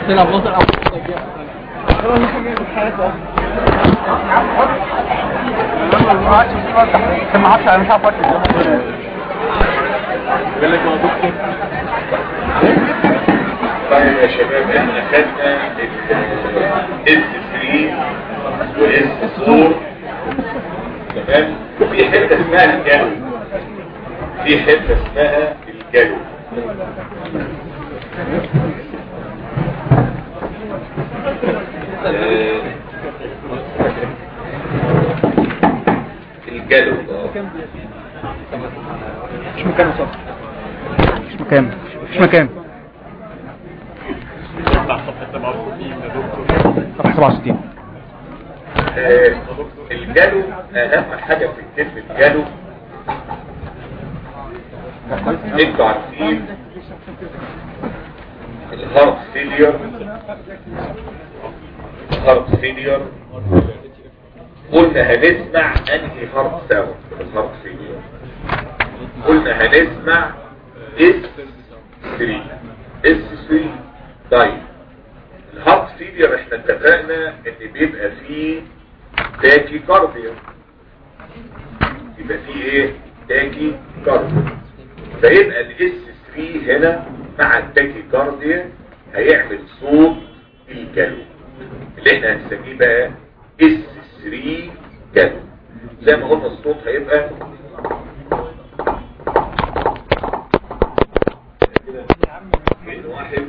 تلعب بطل او ما اعرفش انا مش عارف اكتب قال لك يا دكتور طيب يا شباب احنا خدنا اس 3 واس 4 تمام وفي حته اسمها الجلو في حته اسمها الجلو آه، الجلو آه. مش مكان صح مش مكان مش مكان صفحة 67 آه، الجلو اهم حاجة في كلمة جلو انتوا عارفين الهارت فيلير الهارت فيلير قلنا هنسمع انهي هارت ساوند في الهارت فيلير قلنا هنسمع اس 3 اس 3 طيب الهارت فيلير احنا اتفقنا ان بيبقى فيه تاكي كارديا يبقى فيه ايه تاكي كارديا فيبقى الاس 3 هنا مع التاكي كارديا هيعمل صوت الجلو اللي احنا هنسميه بقى اس 3 جلو زي ما قلنا الصوت هيبقى من واحد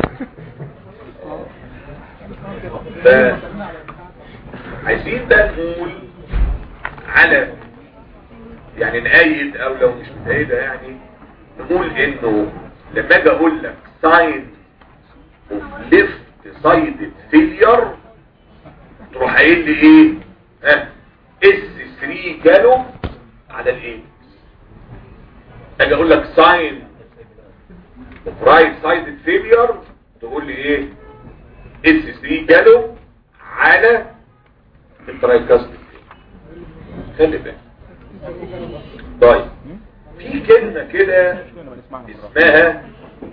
ف عايزين بقى نقول على يعني نأيد او لو مش متأيدة يعني نقول انه لما اجي اقول لك ساين اوف ليفت سايدد فيلير تروح قايل لي ايه ها اس 3 جالو على الايه اجي اقول لك ساين اوف رايت سايدد فيلير تقول لي ايه اس 3 جالو على الترايكاستيك خلي بالك طيب في كلمة كده اسمها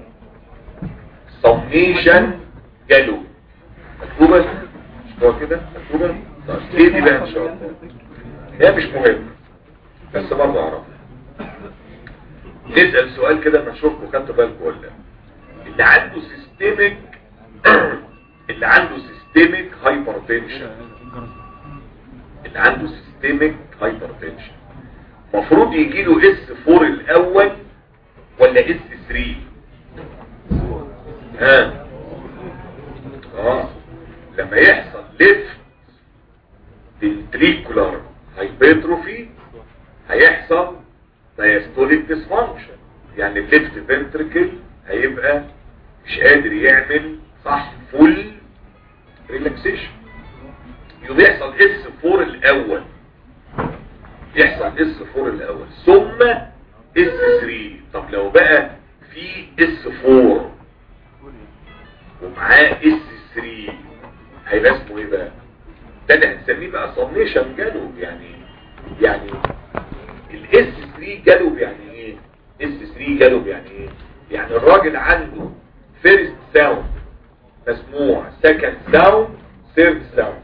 سميشن جالو مكتوبة مش هو كده مكتوبة طيب ليه دي بقى ان شاء الله هي مش مهم بس برضه اعرف نسأل سؤال كده ما نشوفكم خدتوا بالكم ولا لا. اللي عنده سيستميك اللي عنده سيستميك هايبرتنشن اللي عنده سيستميك هايبرتنشن المفروض يجي له اس 4 الاول ولا اس 3 ها اه لما يحصل ليفت ventricular hypertrophy هيحصل diastolic dysfunction يعني الليفت فنتركل هيبقى مش قادر يعمل صح فول ريلاكسيشن يبقى يحصل اس 4 الاول يحصل اس 4 الاول ثم اس 3 طب لو بقى في اس 4 ومعاه اس 3 هيبقى اسمه ايه بقى ده اللي هنسميه بقى سميشن جالوب يعني يعني الاس 3 جالوب يعني ايه اس 3 جالوب يعني ايه يعني الراجل عنده فيرست ساوند مسموع سكند ساوند ثيرد ساوند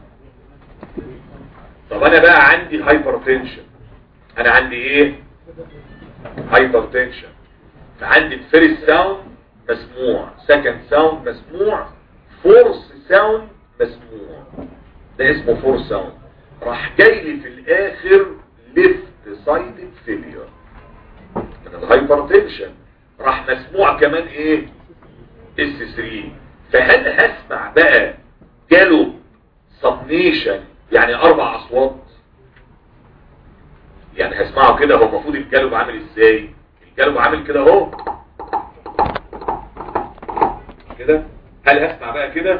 طب انا بقى عندي هايبرتنشن انا عندي ايه هايبرتنشن فعندي الفيرست ساوند مسموع سكند ساوند مسموع فورس ساوند مسموع ده اسمه فورس ساوند راح جاي لي في الاخر ليفت سايدد فيلير من الهايبرتنشن راح مسموع كمان ايه اس 3 فهل هسمع بقى جاله سبنيشن يعني اربع اصوات يعني هسمعه كده هو المفروض الجالب عامل ازاي الجالب عامل كده اهو كده هل هسمع بقى كده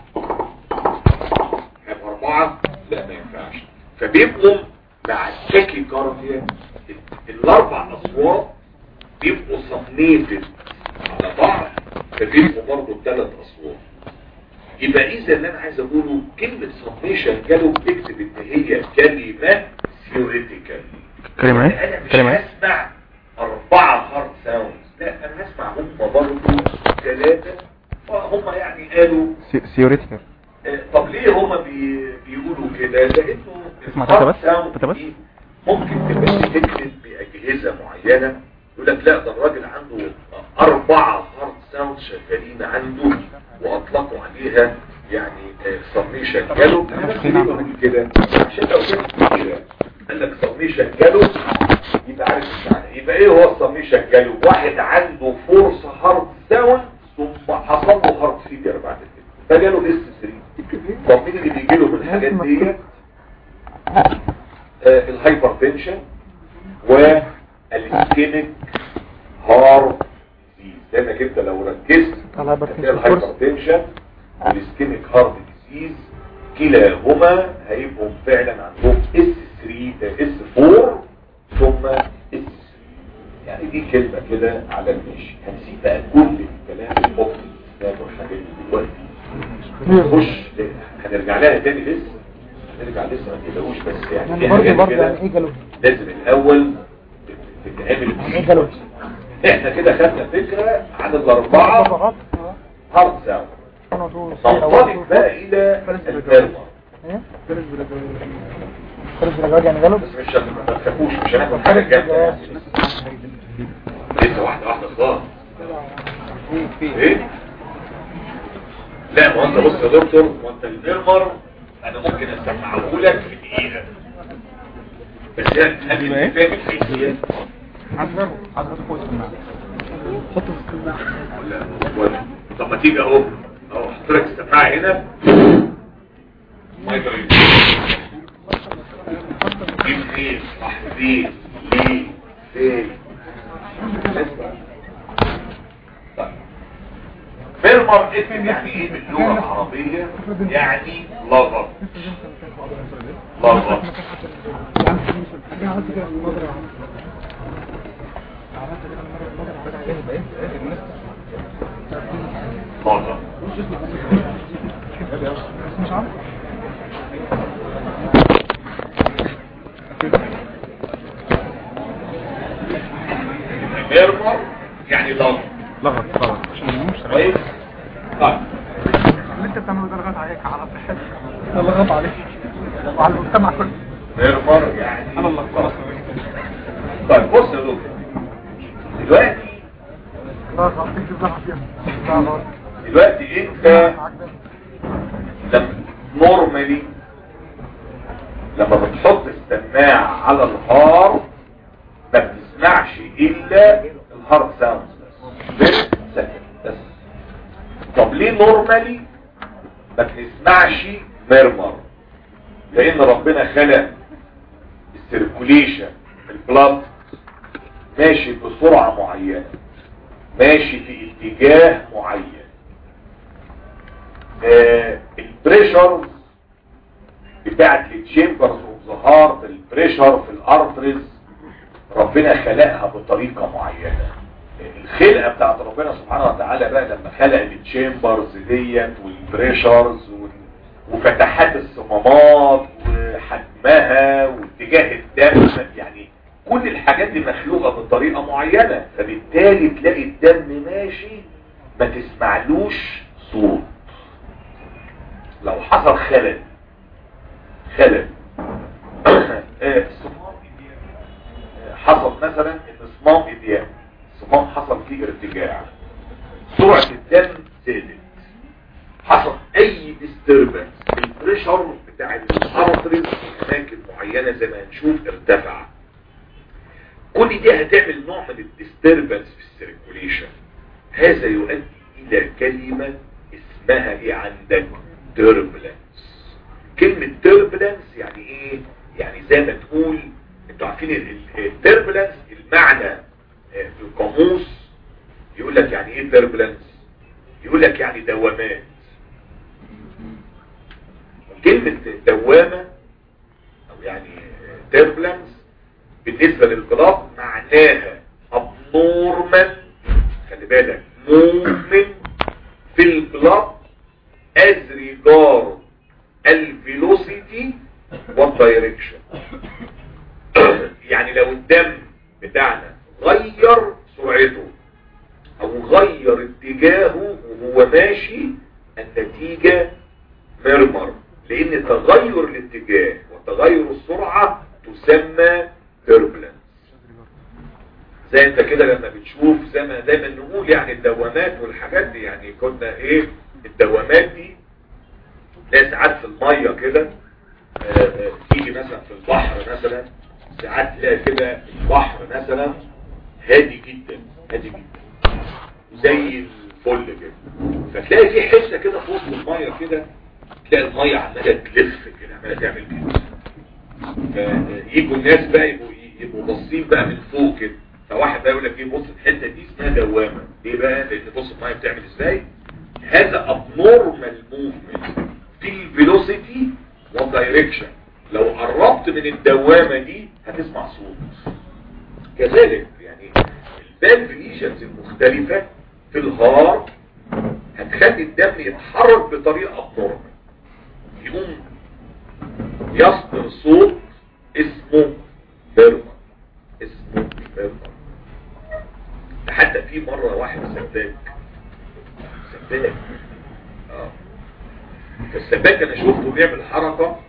هيبقى اربعة لا ما ينفعش فبيبقوا مع التاكي كارديا الاربع اصوات بيبقوا صنيتد على بعض فبيبقوا برضه ثلاث اصوات يبقى اذا اللي انا عايز اقوله كلمة سبميشن جالو بتكتب ان هي كلمة ثيوريتيكال كلمة انا ايه؟ مش كلمة ايه؟ هسمع اربعة هارد ساوندز لا انا هسمع هم برضه ثلاثة هم يعني قالوا سيوريتيكال آه، طب ليه هم بي بيقولوا كده لانه اسمع تاتا بس؟ الهارت تاتا بس؟ دي ممكن تبقى تكتب باجهزه معينه يقول لك لا ده الراجل عنده اربعه هارت ساوند شغالين عنده واطلقوا عليها يعني سميشن جالو كده عشان لو كده كده قال لك سميشن جالو يبقى عارف المعنى يبقى ايه هو السميشن جالو واحد عنده فورس هارت ساوند ثم حصل له هارت فيجر بعد كده فجاله اس 3 طب مين اللي بيجي له من الحاجات دي آه الهايبرتنشن والسكينك هارت ديزيز لانك انت لو ركزت هتلاقي الهايبرتنشن والسكينك هارت ديزيز كلاهما هيبقوا فعلا عندهم اس 3 اس 4 ثم اس 3 يعني دي كلمة كده على الماشي هنسيب بقى كل الكلام المفضل ده والحاجات دي دلوقتي نخش هنرجع لها تاني لسه هنرجع لسه ما تقلقوش بس يعني في برضه حاجات برضه كده يعني ايه جالوب لازم الاول تتعمل ايه جالوب احنا كده خدنا فكرة عن الاربعة فقط هارد ساوند انا طول تنطلق بقى الى الفيرما ايه خلص الرجاج يعني جالوب بس مش ما تخافوش مش هناخد حاجة جامدة لسه واحدة واحدة خلاص ايه لا ما انت بص يا دكتور ما انت الفيرمر انا ممكن اسمعه لك في دقيقة بس هل هل انت فاهم الحيثيات ولا ولا طب ما تيجي اهو اهو حط لك السماعة هنا ما يدري جيب فين راح فين ليه فين طيب. فيرمر اسم يعني ايه باللغة العربية يعني لغط لغط لغط فيرمر يعني لغط لغط لغط كويس طيب اللي انت بتعمله ده لغط عليك على صحتك ده لغط عليك وعلى المجتمع كله فيرمر يعني انا اللي خلاص طيب بص يا دكتور دلوقتي لغط تكتب لها فيها لا غلط دلوقتي انت لما نورمالي لما بتحط السماعة على الهار ما بتسمعش الا الهارد ساوندز بس بس سكن بس طب ليه نورمالي ما بنسمعش ميرمر لان ربنا خلق السيركوليشن البلاد ماشي بسرعة معينة ماشي في اتجاه معين آه البريشر بتاعت التشامبرز اوف ذا هارت البريشر في الارتريز ربنا خلقها بطريقة معينة الخلقة بتاعت ربنا سبحانه وتعالى بقى لما خلق التشامبرز ديت والبريشرز وال- وفتحات الصمامات وحجمها واتجاه الدم يعني كل الحاجات دي مخلوقة بطريقة معينة فبالتالي تلاقي الدم ماشي ما تسمعلوش صوت لو حصل خلل خلل آه، صمام إبيان. آه، حصل مثلا ان صمام ابيان صمام حصل فيه ارتجاع سرعة الدم زادت حصل اي ديستربنس البريشر بتاع الارتريز في اماكن معينة زي ما هنشوف ارتفع كل دي هتعمل نوع من الديستربنس في السيركوليشن هذا يؤدي الى كلمة اسمها ايه عندك turbulence كلمة turbulence يعني ايه يعني زي ما تقول انتوا عارفين التربلنس المعنى آه، في القاموس يقول لك يعني ايه turbulence يقول لك يعني دوامات كلمة دوامة او يعني turbulence بالنسبة للبلاط معناها abnormal خلي بالك movement في البلاط as regard الفيلوسيتي والدايركشن يعني لو الدم بتاعنا غير سرعته او غير اتجاهه وهو ماشي النتيجة مرمر لان تغير الاتجاه وتغير السرعة تسمى turbulence زي انت كده لما بتشوف زي ما دايما نقول يعني الدوامات والحاجات دي يعني كنا ايه الدوامات دي تلاقي ساعات في المية كده آه، آه، تيجي مثلا في البحر مثلا ساعات تلاقي كده البحر مثلا هادي جدا هادي جدا زي الفل كده فتلاقي في حته كده في وسط الميه كده تلاقي الميه عماله تلف كده عماله تعمل كده فيجوا الناس بقى يبقوا يبقوا باصين بقى من فوق كده فواحد بقى يقول لك ايه بص الحته دي اسمها دوامه ليه بقى لان بص الميه بتعمل ازاي هذا abnormal movement في الفيلوسيتي والدايركشن لو قربت من الدوامه دي هتسمع صوت كذلك يعني الفالف ليشنز المختلفه في الهارت هتخلي الدم يتحرك بطريقه abnormal يقوم يصدر صوت اسمه فيرما اسمه فيرما ده حتى في مرة واحد سباك سباك اه فالسباك انا شفته بيعمل حركة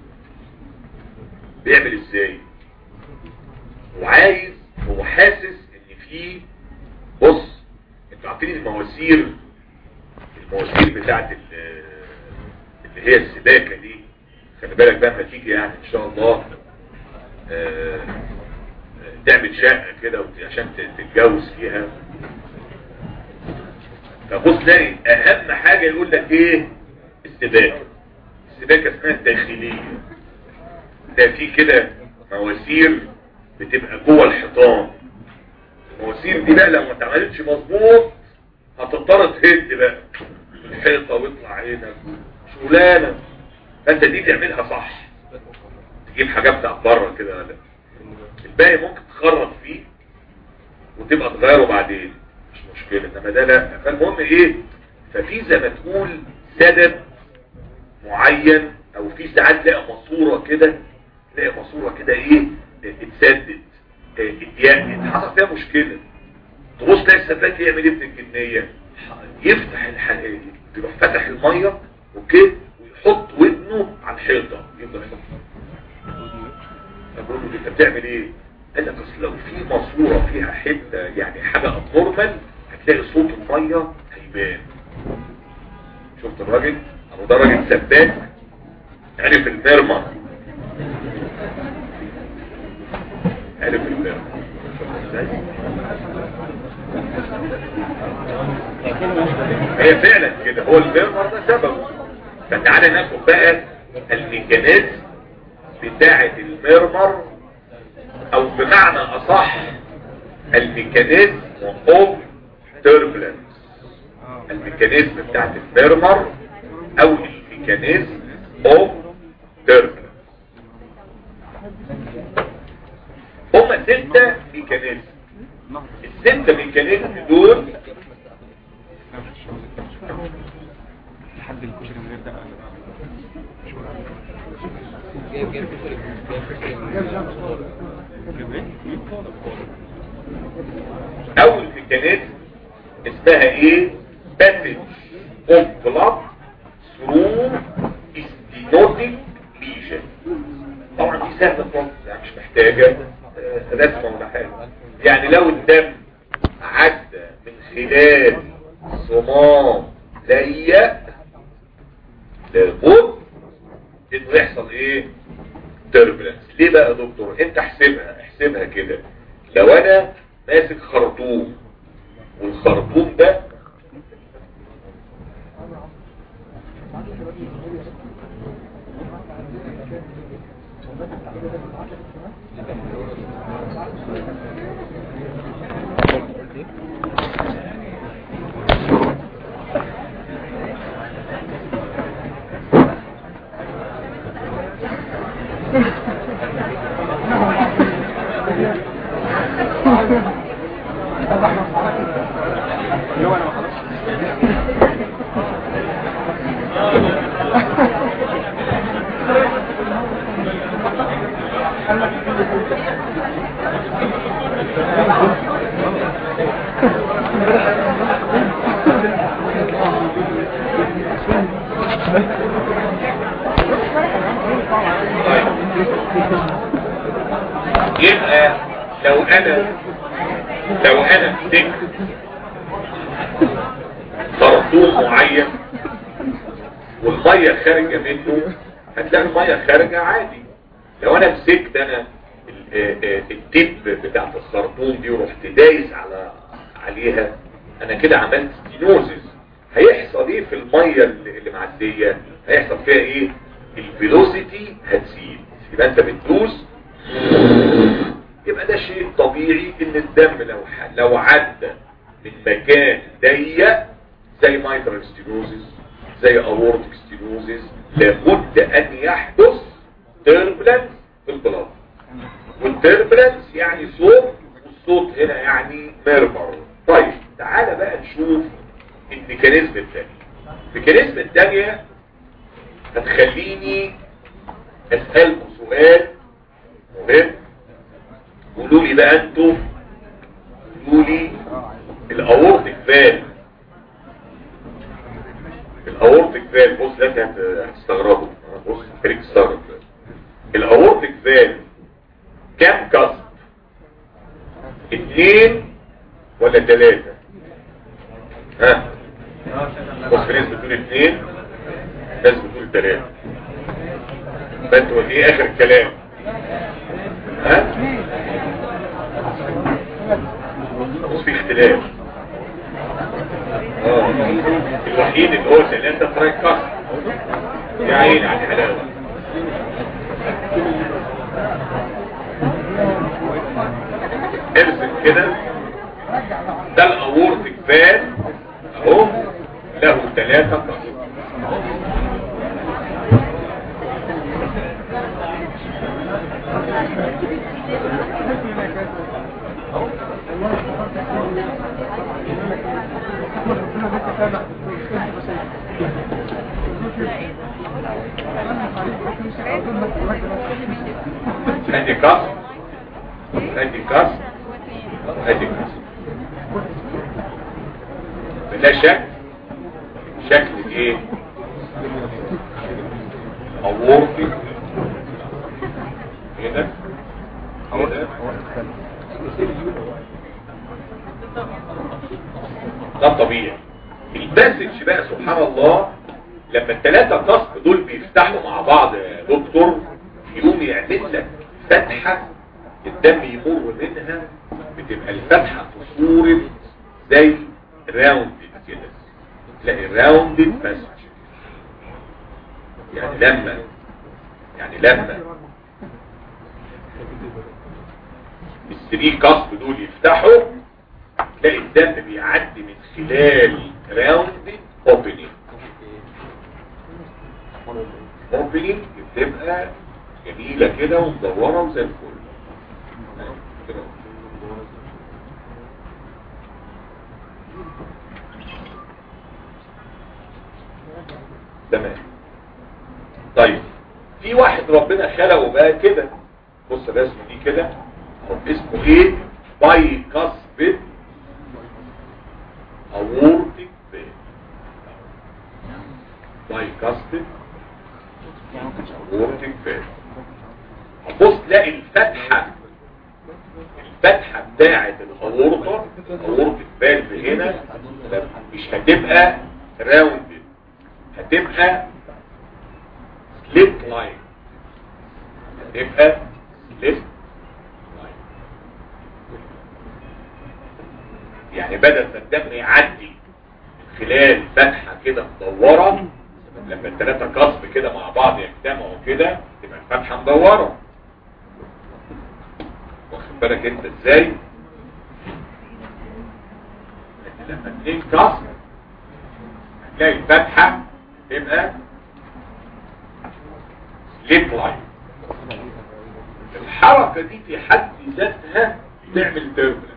بيعمل ازاي وعايز هو حاسس ان في بص انتوا عارفين المواسير المواسير بتاعت ال- اللي هي السباكة دي خلي بالك بقى لما تيجي يعني ان شاء الله آه، آه، تعمل شقة كده وت- عشان ت- تتجوز فيها فبص تلاقي اهم حاجة يقول لك ايه السباكة السباكة اسمها الداخلية ده في كده مواسير بتبقى جوه الحيطان المواسير دي بقى لو ما اتعملتش مظبوط هتضطر تهد بقى الحيطة ويطلع عينك شغلانة فانت دي تعملها صح تجيب حاجات بتاع بره كده ولا الباقي ممكن تخرب فيه وتبقى تغيره بعدين مش مشكلة انما ده لا فالمهم ايه ففي زي ما تقول سبب معين او في ساعات تلاقي ماسوره كده تلاقي ماسوره كده ايه اتسدد اه، اتيقت حصل فيها مشكله تبص تلاقي السباك يعمل ايه ابن الجنيه يفتح الحلقه يروح فتح الميه اوكي ويحط ودنه على الحيطه يفضل يحط اقول له انت بتعمل ايه قال لك اصل لو في ماسوره فيها حته يعني حاجه ابنورمال هتلاقي صوت الميه هيبان شفت الراجل اهو ده راجل سباك عرف المرمى عرف المرمى شفت ازاي هي فعلا كده هو المرمر ده سببه فتعالى ناخد بقى الميكانيزم بتاعة المرمر او بمعنى اصح الميكانيزم اوف توربلنس الميكانيزم بتاعة المرمر او الميكانيزم اوف توربلنس هما ستة ميكانيزم الستة ميكانيزم دول لحد الكشري من غير ده اول ميكانيزم اسمها ايه passage of blood through stenotic lesion طبعا دي سهلة خالص يعني مش محتاجة آه، رسمة ولا حاجة يعني لو الدم عدى من خلال صمام ضيق لابد انه يحصل ايه تربلنس ليه بقى يا دكتور انت احسبها احسبها كده لو انا ماسك خرطوم والخرطوم ده يبقى لو انا لو انا مسكت خرطوم معين والميه خارجه منه هتلاقي الميه خارجه عادي لو انا مسكت انا ال- آه، آه، التيب بتاعت الخرطوم دي ورحت دايس على عليها انا كده عملت ستينوزيس هيحصل ايه في الميه اللي اللي معديه هيحصل فيها ايه الفيلوسيتي هتزيد يبقى انت بتدوس يبقى ده شيء طبيعي ان الدم لو ح- لو عدى من مكان ضيق زي مايترال ستينوزيس زي اورتيك ستينوزيس لابد ان يحدث تربلنس في البلاد والتربلنس يعني صوت والصوت هنا يعني ميرمر طيب تعالى بقى نشوف الميكانيزم الثاني الميكانيزم الثانية هتخليني اسألكم سؤال مهم قولوا لي بقى انتوا قولوا لي الاورتيك فالف الاورتيك فالف بص لك هت- هتستغربوا بص خليك تستغرب الاورتيك فالف كام كسر اثنين ولا ثلاثة ها بص في ناس بتقول اثنين ناس بتقول ثلاثة فانتوا ايه اخر الكلام ها بص في اختلاف اه الوحيد اللي هو ثلاثة تراك كسر يا عيني على الحلاوة ارسم كده ده الاورتيك فان اهو له ثلاثة قصر ادي كسر ادي كسر ادي كسر ده شكل شكل ايه اورطي كده كده ده طبيعي الباسج بقى سبحان الله لما الثلاثة قصب دول بيفتحوا مع بعض يا دكتور يقوم يعمل لك فتحة الدم يمر منها بتبقى الفتحة في صورة زي راوندد كده تلاقي راوندد باسج يعني لما يعني لما الثري قصب دول يفتحوا تلاقي الدم بيعدي من خلال راوندد اوبننج اوبننج بتبقى جميلة كده ومدورة وزي الفل كده. تمام طيب في واحد ربنا خلقه بقى كده بص ده اسمه دي كده هو اسمه ايه باي كاسبت اورتيك فين باي كاسبت اورتيك فين هتبص تلاقي الفتحة الفتحة بتاعة الاورطة اورتيك فالف هنا مش هتبقى راوندد هتبقى سليت لاين هتبقى سليت لاين يعني بدل ما الدم يعدي من خلال فتحة كده مدورة لما الثلاثة قصب كده مع بعض يجتمعوا كده تبقى الفتحة مدورة واخد بالك انت ازاي لكن لما اتنين قصب هتلاقي الفتحة تبقى ليب لاين الحركة دي في حد ذاتها تعمل تيربلنس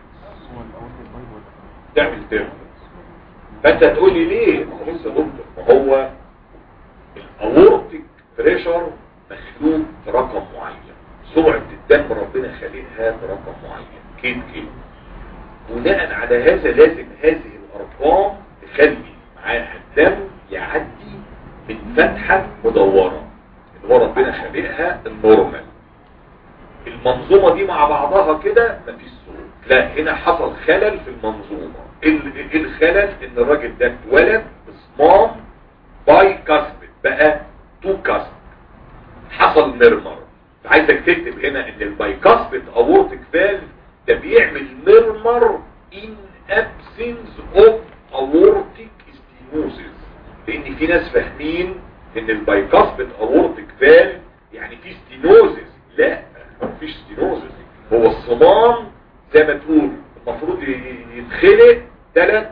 تعمل تيربلنس فانت تقول لي ليه ما هو بص يا دكتور ما هو الاورتيك بريشر مخلوق برقم معين سرعة الدم ربنا خلقها برقم معين كيد كيد بناء على هذا لازم هذه الارقام تخلي معاها الدم يعدي من فتحة مدورة اللي هو ربنا خلقها النورمال المنظومة دي مع بعضها كده مفيش صوت لا هنا حصل خلل في المنظومة ايه إيه الخلل ان الراجل ده اتولد بصمام باي كاسبت بقى تو كاسبت حصل ميرمر عايزك تكتب هنا ان البايكاسبت اورتيك فالف ده بيعمل ميرمر in absence of aortic stenosis لان في ناس فاهمين ان البايكاسبت اورتيك فالف يعني في ستينوزس لا مفيش ستينوزس هو الصمام زي ما تقول المفروض يتخلق ثلاث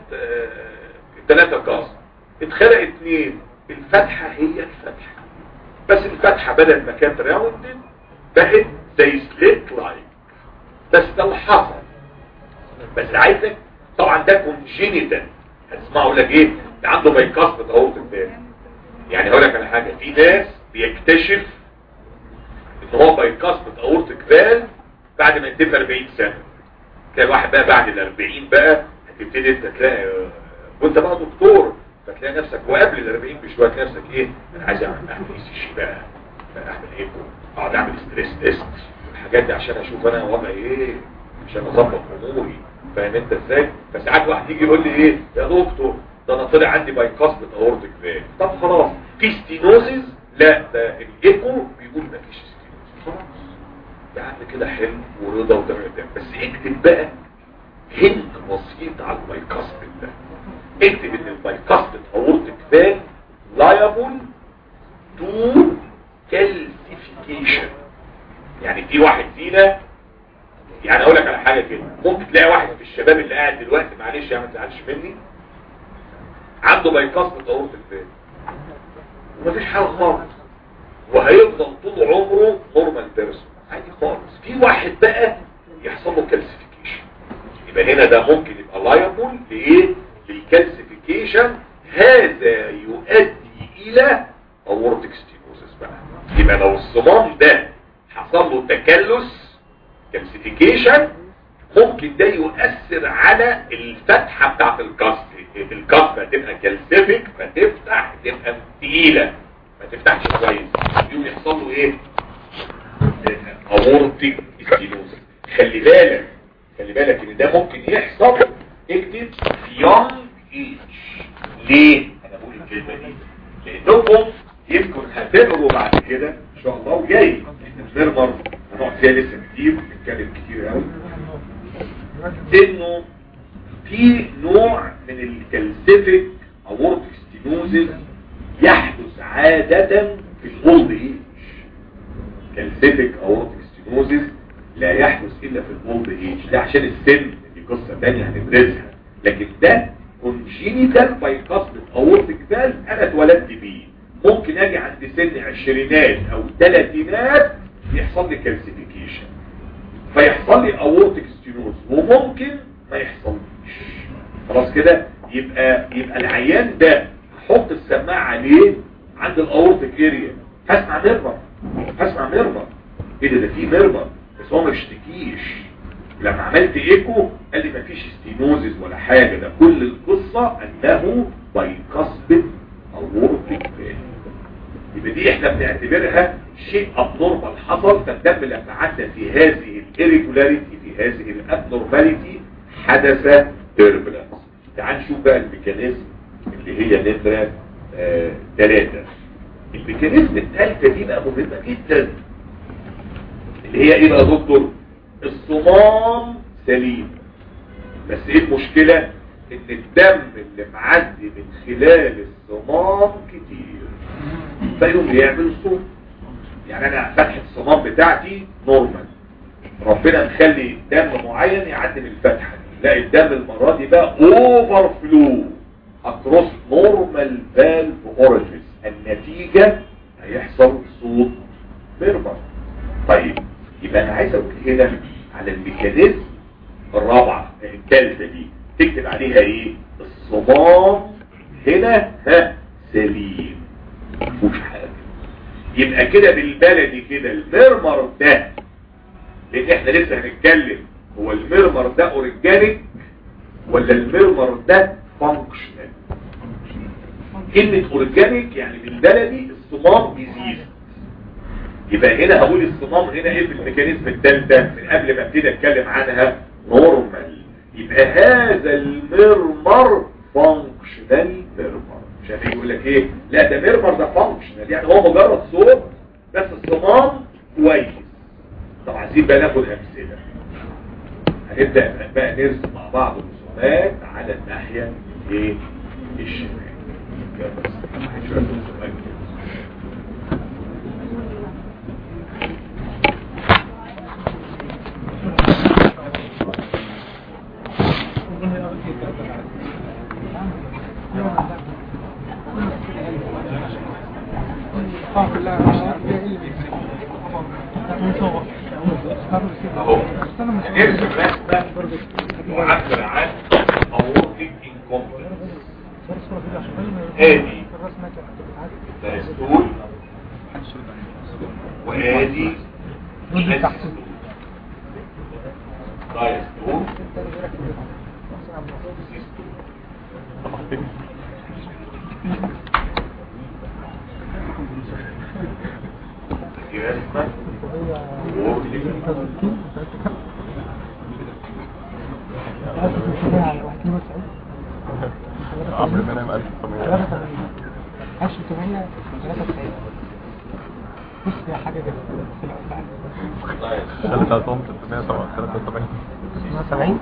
ثلاثة كاس اتخلق اثنين الفتحة هي الفتحة بس الفتحة بدل ما كانت راوندد بقت زي سليت لايك بس ده اللي حصل بس عايزك طبعا ده كونجينيتال هتسمعوا لك ايه ده عنده بايكاسبت اهو في يعني هقول لك على حاجه في ناس بيكتشف ان هو بايكاسبت اورتيك فال بعد ما يتم 40 سنه تلاقي واحد بقى بعد ال 40 بقى هتبتدي انت تلاقي وانت بقى دكتور فتلاقي نفسك وقبل ال 40 بشويه تلاقي نفسك ايه انا عايز اعمل اعمل اي سي جي بقى اعمل ايه اقعد اعمل ستريس تيست الحاجات دي عشان اشوف انا وضعي ايه عشان اظبط اموري فاهم انت ازاي فساعات واحد يجي يقول لي ايه يا دكتور ده انا طلع عندي بايكاسبت اورتيك فال طب خلاص في ستينوزز لا ده الايكو بيقول ما فيش ستينوزز خلاص يا عم كده حلو ورضا وتمام تمام بس اكتب بقى هند بسيط على البايكاسبت ده اكتب ان البايكاسبت اورتيك فال liable to calcification يعني في واحد فينا يعني اقول لك على حاجه كده ممكن تلاقي واحد في الشباب اللي قاعد دلوقتي معلش يا ما تزعلش مني عنده بايكاس بتطور في البيت ومفيش حاجه خالص وهيفضل طول عمره نورمال بيرسون عادي خالص في واحد بقى يحصل له كالسيفيكيشن يبقى هنا ده ممكن يبقى لايبل لايه للكالسيفيكيشن هذا يؤدي الى اورتيك ستينوزس بقى يبقى لو الصمام ده حصل له تكلس كالسيفيكيشن ممكن ده يؤثر على الفتحة بتاعت الكسر الكسر تبقى كالسيفيك فتفتح تبقى تقيلة ما تفتحش كويس يقوم يحصل له ايه اورتيك ستينوز خلي بالك خلي بالك ان ده ممكن يحصل اكتب في يونج ايج ليه انا بقول الكلمة دي لانكم يمكن هتقروا بعد كده ان شاء الله وجاي احنا بنرمر هنقعد فيها لسه كتير نتكلم كتير قوي انه في نوع من الكالسيفيك اورتيك ستينوزز يحدث عادة في الاولد ايج كالسيفيك اورتيك ستينوزز لا يحدث الا في الاولد ايج ده عشان السن دي قصة تانية هندرسها لكن ده كونجينيتال بايكاسبت اورتيك فالف انا اتولدت بيه ممكن اجي عند سن عشرينات او ثلاثينات يحصل لي كالسيفيكيشن فيحصل لي اورتيك ستينوز وممكن ما يحصلش خلاص كده يبقى يبقى العيان ده احط السماعه عليه عند الاورتيك اريا هسمع ميرمر هسمع ميرمر ايه ده ده في ميرمر بس هو ما اشتكيش لما عملت ايكو قال لي مفيش ستينوزز ولا حاجه ده كل القصه انه بايكاسبت اورتيك فالف يبقى دي احنا بنعتبرها شيء ابنورمال حصل فالدم لما عدى في هذه الاريجولاريتي في هذه الابنورماليتي حدث تيربلنس تعال نشوف بقى الميكانيزم اللي هي نمرة ثلاثة آه الميكانيزم الثالثة دي بقى مهمة جدا اللي هي ايه بقى يا دكتور الصمام سليم بس ايه المشكلة ان الدم اللي معدي من خلال الصمام كتير فيقوم يعمل صوت يعني انا فتحة الصمام بتاعتي نورمال ربنا مخلي دم معين يعدي من الفتحة لا الدم المرة دي بقى اوفر فلو اكروس نورمال فالف اوريجيس النتيجة هيحصل صوت ميرمر طيب يبقى انا عايز اقول هنا على الميكانيزم الرابعة الثالثة دي تكتب عليها ايه الصمام هنا ها سليم مفيهوش حاجة يبقى كده بالبلدي كده المرمر ده لان احنا لسه هنتكلم هو المرمر ده اورجانيك ولا المرمر ده فانكشنال كلمة اورجانيك يعني بالبلدي الصمام بيزيد يبقى هنا هقول الصمام هنا ايه في الميكانيزم الثالثة من قبل ما ابتدي اتكلم عنها نورمال يبقى هذا المرمر فانكشنال ميرمر عشان يقول لك ايه لا ده ميرمر ده فانكشنال يعني هو مجرد صوت بس الصمام كويس طب عايزين بقى ناخد امثله هنبدا بقى نرسم مع بعض الرسومات على الناحيه ايه الشمال كده بس. شوية رسومات كده. اه كلها اهو هنرسم رسمه معبر عن اورتيك انكومبتنس ادي دايستول وادي دايستول دايستول سيستول دي رسمه اورتيك عمرو منام 1900 بص يا حاجة كده سنة 1373 70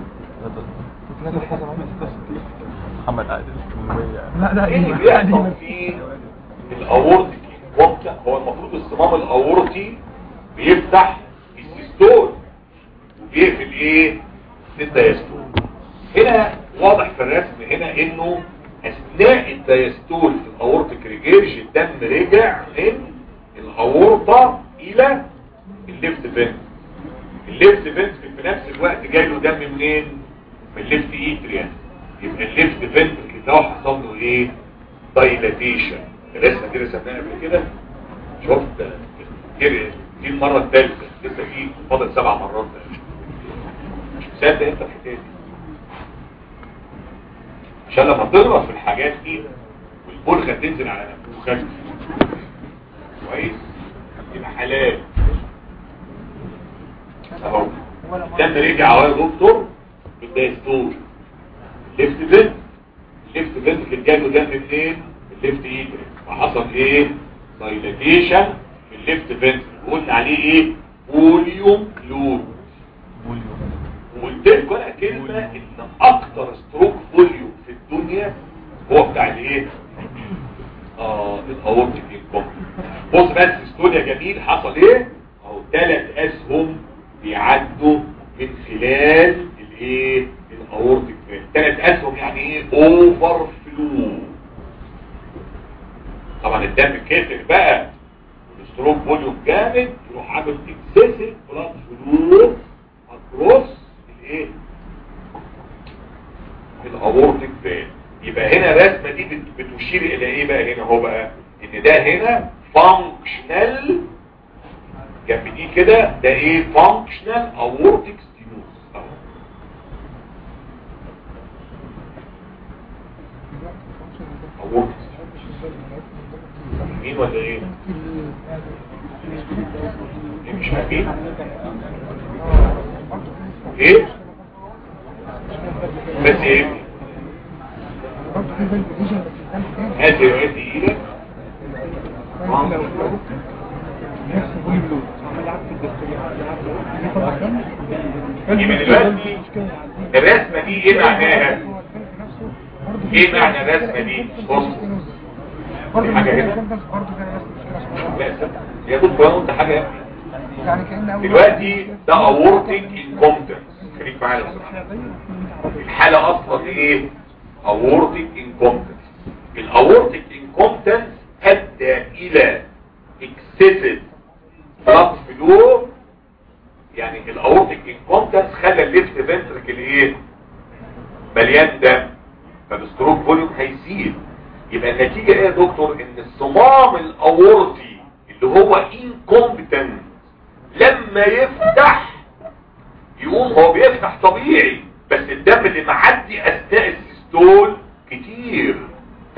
محمد عادل 800 لا لا ايه اللي بيحصل في الاورتيك انكومبتنس هو المفروض الصمام الاورطي بيفتح السيستول وبيقفل ايه الدايستول هنا واضح في الرسم هنا انه اثناء الدايستول في الاورتيك ريجيرج الدم رجع من الاورطه الى الليفت فنت الليفت فنت في نفس الوقت جاي له دم منين من الليفت ايتريان يبقى الليفت فنت ده حصل له ايه دايلاتيشن الرسمه دي رسمناها قبل كده شفت كده دي المره الثالثه لسه في فاضل سبع مرات ده. مش مصدق انت الحكايه دي عشان لما تغلط في الحاجات دي والبلغه تنزل على نفسك كويس يبقى حلال اهو الدم رجع اهو يا دكتور بالدايستول ليفت فنت ليفت فنت كان جاله دم منين الليفت ايد فحصل ايه دايلاتيشن في الليفت فنت قلنا عليه ايه فوليوم لود وقلت لكم انا كلمه ان اكتر ستروك فوليوم في الدنيا هو بتاع الايه اه الاورتيك انكومبليت بص بس ستوري يا جميل حصل ايه اهو ثلاث اسهم بيعدوا من خلال الايه الاورتيك ثلاث اسهم يعني ايه اوفر فلو طبعا الدم كتر بقى والستروك فوليوم جامد يروح عامل اكسسيف بلاد فلو اكروس الايه الاورتيك فين يبقى هنا الرسمه دي بت- بتشير الى ايه بقى هنا هو بقى ان ده هنا فانكشنال جنب دي كده ده ايه فانكشنال اورتيك ستينوز اهو اورتيك مين ولا ايه ايه مش فاهمين ايه بس ايه هاتي هاتي ايدك يبقى دلوقتي الرسمه دي ايه معناها ايه معنى الرسمه دي بص برضه حاجة هنا. برضه كده نفس المشكله لا استنى. يا دكتور انت حاجه يا ابني. يعني كأن أول دلوقتي ده اورتيك انكومبتنس خليك معايا لو سمحت. الحالة اصلا ايه اورتيك انكومبتنس الاورتيك انكومبتنس ادى الى اكسسيف بلاد فلو يعني الاورتيك انكومبتنس خلى الليفت فنتركل ايه مليان دم فالستروك فوليوم هيزيد يبقى النتيجة ايه يا دكتور ان الصمام الاورطي اللي هو انكومبتنت لما يفتح يقوم هو بيفتح طبيعي بس الدم اللي معدي اثناء السيستول كتير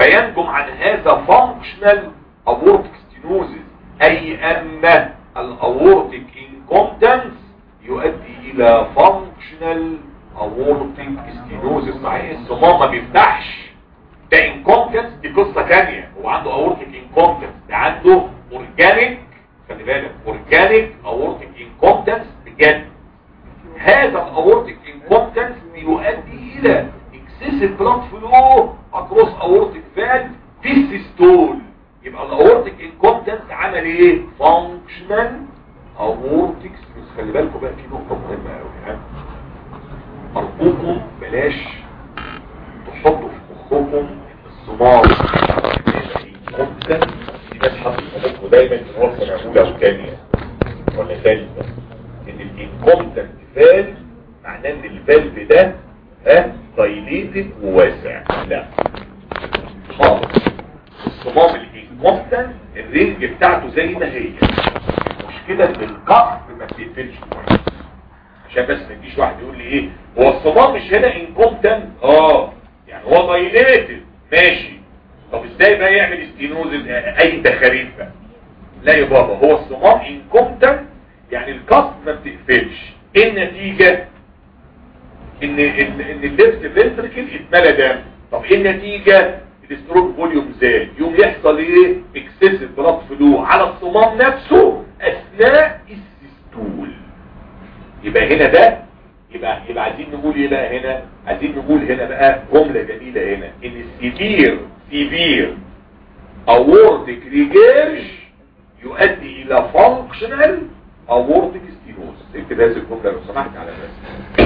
فينجم عن هذا فانكشنال اورتيك ستينوزيس اي ان الاورتيك انكومبتنس يؤدي الى فانكشنال اورتيك ستينوزيس صحيح الصمام ما بيفتحش ده انكومبتنس دي قصه ثانيه هو عنده اورتيك انكومبتنس ده عنده اورجانيك خلي بالك اورجانيك اورتيك انكومبتنس بجد هذا الاورتيك انكومبتنس بيؤدي الى اكسسيف بلاد فلو اكروس اورتيك فالف في السيستول يبقى الاورتيك انكومبتنس عمل ايه فانكشنال اورتيك ستينوز خلي بالكم بقى في نقطه مهمه قوي ها ارجوكم بلاش تحطوا في مخكم ان الصمام انكومبتنس دي بس حاطط في مخكم دايما ان هو سنه اولى وثانيه ولا ثالثه ان الانكومبتنت فالف معناه ان الفالف ده ها دايليتد وواسع لا خالص الصمام الانكومبتنت الرينج بتاعته زي ما هي المشكله ان القفر ما بتقفلش كويس عشان بس ما يجيش واحد يقول لي ايه هو الصمام مش هنا انكومبتنت اه يعني هو دايليتد ماشي طب ازاي بقى يعمل ستينوز اي تخاريف بقى لا يا بابا هو الصمام انكومبتنت يعني القصد ما بتقفلش ايه النتيجة ان ان ان الليفت فنتركل اتملى دم طب ايه النتيجة الاستروك فوليوم زاد يوم يحصل ايه اكسسيف بلاد فلو على الصمام نفسه اثناء السيستول يبقى هنا ده يبقى يبقى عايزين نقول ايه بقى هنا عايزين نقول هنا بقى جملة جميلة هنا ان السيفير سيفير اورتيك ريجيرج يؤدي الى فانكشنال اورتيك ستينوز اكتب هذه الجمله لو سمحت على الناس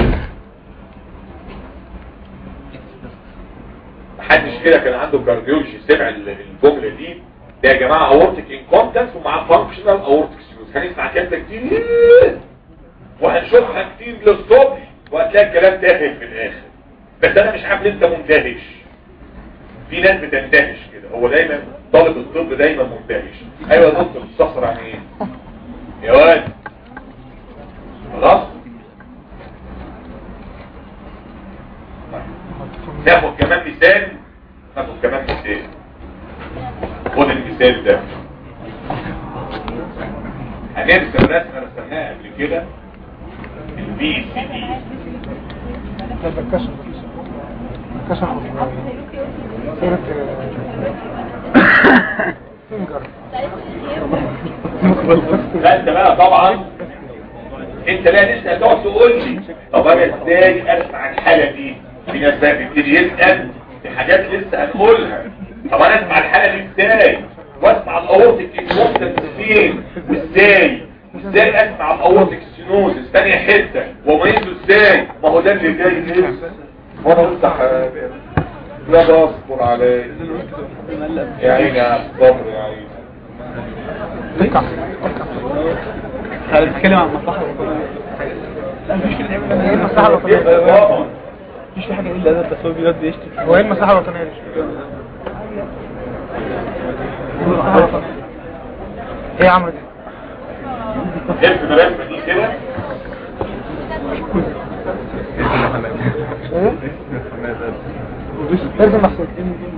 محدش كده كان عنده كارديولوجي سمع الجمله دي ده يا جماعه اورتيك انكومبتنس ومعاه فانكشنال اورتيك ستينوز هنسمع كلمه كتير وهنشوفها كتير للصبح وهتلاقي الكلام تافه في الاخر بس انا مش عارف انت مندهش في ناس بتندهش كده هو دايما طالب الطب دايما مندهش ايوه يا دكتور بتستخسر عن ايه يا واد خلاص ناخد كمان مثال ناخد كمان مثال خد المثال ده هنرسم رسمه رسمناها قبل كده البي سي دي هذا كشف كشف صورة فينجر لا انت بقى طبعا انت لا لسه هتقعد تقول لي طب انا ازاي اسمع الحاله دي في ناس بقى بتبتدي يسال في حاجات لسه هنقولها طب انا اسمع الحاله دي ازاي واسمع الاورتيك انكومبتنس فين وازاي ازاي اسمع الاورتيك سينوزس ثانيه حته واميزه ازاي ما هو ده اللي جاي لسه وانا افتح لا بصبر عليه يا عيني يا صبر يا عيني هل بتتكلم عن المصلحة الوطنية؟ ايه المصلحة الوطنية؟ طبعا مفيش في حاجة إلا ده بس هو بيقعد يشتم هو ايه المصلحة الوطنية دي؟ المصلحة الوطنية. ايه يا عمرو دي؟ ارسم الرسمه دي كده ايه؟ ارسم محسوب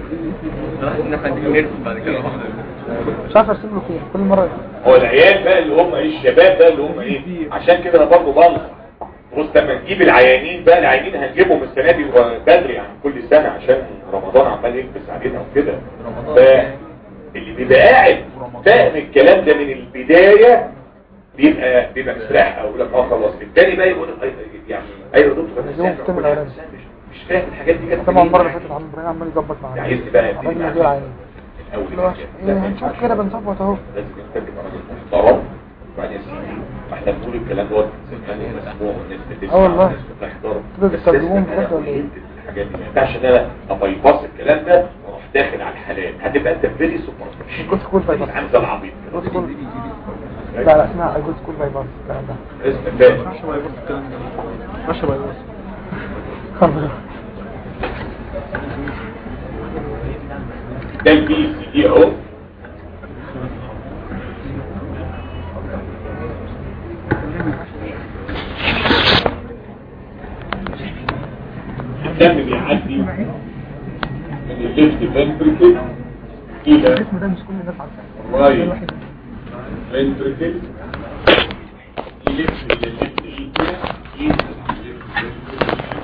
مش عارف ارسم له فين كل مرة هو العيال بقى اللي هم ايه الشباب بقى اللي هم ايه عشان كده انا برضه بنصح بص لما نجيب العيانين بقى العيانين هنجيبهم السنه دي بدري عن كل سنه عشان رمضان عمال يكبس علينا وكده فاللي بيبقى قاعد فاهم الكلام ده من البدايه بيبقى بيبقى مستريح او يقول لك اه خلاص التاني بقى يقول لك أي- يعني ايوه يا دكتور أنا لازم سامع تتم كل حاجة، الأولاني. بس أنا مش- مش فاهم الحاجات دي جت طبعا منين المرة اللي يعني. فاتت عم ابراهيم عمال يظبط معايا عايزني بقى عمال ابتدي يدير عيني الاول اللي هو ايه هنشوف كده بنظبط اهو لازم انت تبقى راجل محترم وبعدين يا سيدي ما احنا بنقول الكلام دوت زمان مسموع والناس بتسمع اه والله. والناس بتحضر كده بس بيستخدموهم لازم بجد ولا ايه؟ أنا الحاجات دي ما ينفعش ان انا ابايباص الكلام ده واروح داخل على الحلال هتبقى انت فيري سوبر جود سكول باي باس عامل زي العبيط جود سكول لا لا اسمها جود سكول باي باس الكلام ده اسم فاهم ماشي باي باص الكلام ده ماشي باي باص الحمد لله ده البي سي دي اهو الدم بيعدي من الليفت فنتريكل ده مش كل الناس عارفاه رايت. ده الوحيد. ventricle يلف الى الليفت ايد كده ينزل على الليفت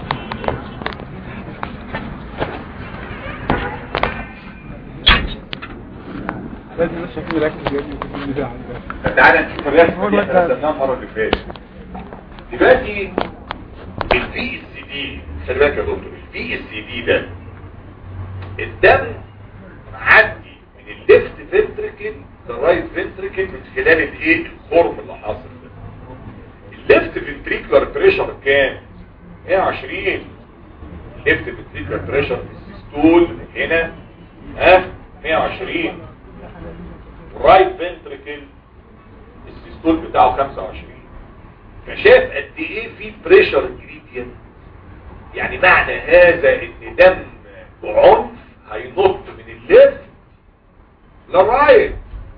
لازم الناس شايفين يركز يا ابني في البتاع ده. تعالى نشوف الرسمه هو اللي الوقت احنا ده. رسمناها المره اللي فاتت دلوقتي البي اس دي خلي بالك يا دكتور البي اس دي ده الدم معدي من الليفت فنتركل للرايت فنتركل من خلال الايه الخرم اللي حاصل ده الليفت فنتريكولار بريشر كام 120 ليفت فنتريكولار بريشر في السيستول هنا ها 120 والرايت فنتركل السيستول بتاعه 25 فشاف قد ايه في بريشر جريدينت يعني معنى هذا ان دم بعنف هينط من الليفت للرايت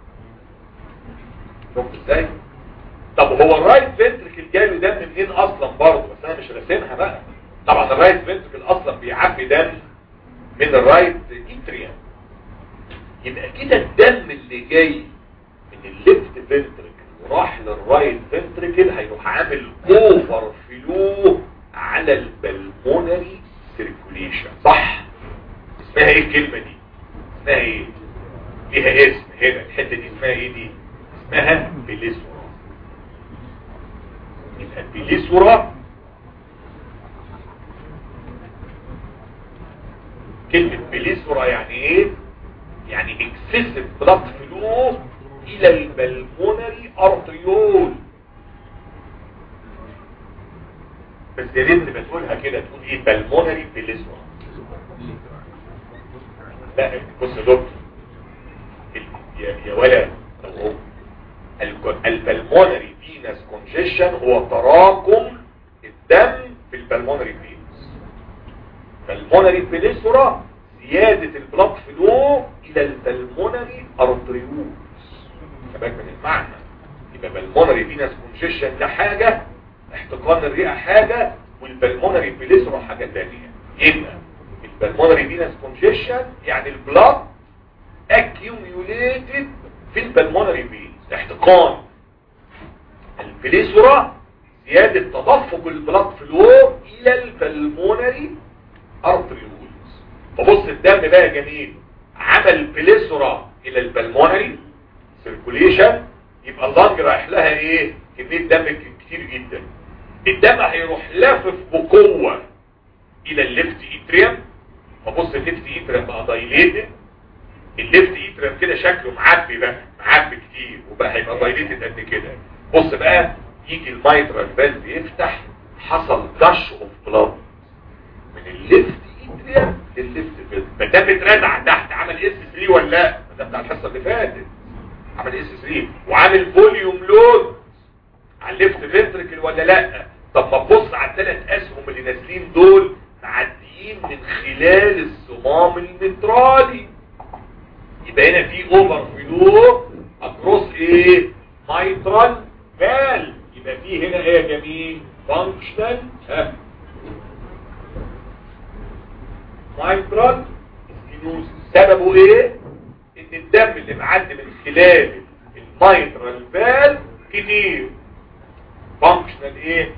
شفت ازاي طب هو الرايت فنتركل جاله دم منين اصلا برضه بس انا مش راسمها بقى طبعا الرايت فنتركل اصلا بيعبي دم من الرايت اتريوم يبقى كده الدم اللي جاي من الليفت فنتركل وراح للرايت فنتركل هيروح عامل اوفر فلو على البلمونري سيركوليشن صح اسمها ايه الكلمه دي اسمها ايه ليها اسم هنا الحته دي اسمها ايه دي اسمها بليسورا يبقى البليسورا كلمة بليسورا يعني ايه يعني اكسسيف بلاد فلو الى البلمونري ارتريول بس يا ريت لما تقولها كده تقول ايه بلمونري بليسورا لا بص يا دكتور ال- يا يا ولد أهو. الك- البلمونري فينس كونجيشن هو تراكم الدم في البلمونري فينس فالمونري بليسورا زيادة البلاد فلو الى البلمونري ارتريوز كمان من المعنى يبقى بالمونري فينس كونجيشن ده حاجة احتقان الرئة حاجة والبلمونري بليسورا حاجة تانية يبقى البلمونري فينس كونجيشن يعني البلاد accumulated في البلمونري فينس احتقان البليسورا زيادة تدفق البلاد فلو الى البلمونري ارتريولز فبص الدم بقى يا جميل عمل بليسورا الى البلمونري سيركوليشن يبقى اللنج رايح لها ايه كميه دم ك- كتير جدا الدم هيروح لافف بقوه الى الليفت اتريم فبص الليفت اتريم بقى دايليتد الليفت اتريم كده شكله معبي بقى معبي كتير وبقى هيبقى دايليتد قد كده بص بقى يجي الميترال فالف يفتح حصل دش اوف بلاد من الليفت اتريم للليفت فالف فده اترزع تحت عمل اس 3 ولا لا ده بتاع الحصه اللي فاتت عمل اس 3 وعامل فوليوم لود على الليفت فنتركل ولا لا طب ما تبص على الثلاث اسهم اللي نازلين دول معديين من خلال الصمام المترالي يبقى هنا في اوفر فلو اكروس ايه مايترال فال يبقى في هنا ايه يا جميل فانكشنال ها مايترال سكينوز سببه ايه ان الدم اللي معدي من خلال المايترال فال كتير فانكشنال ايه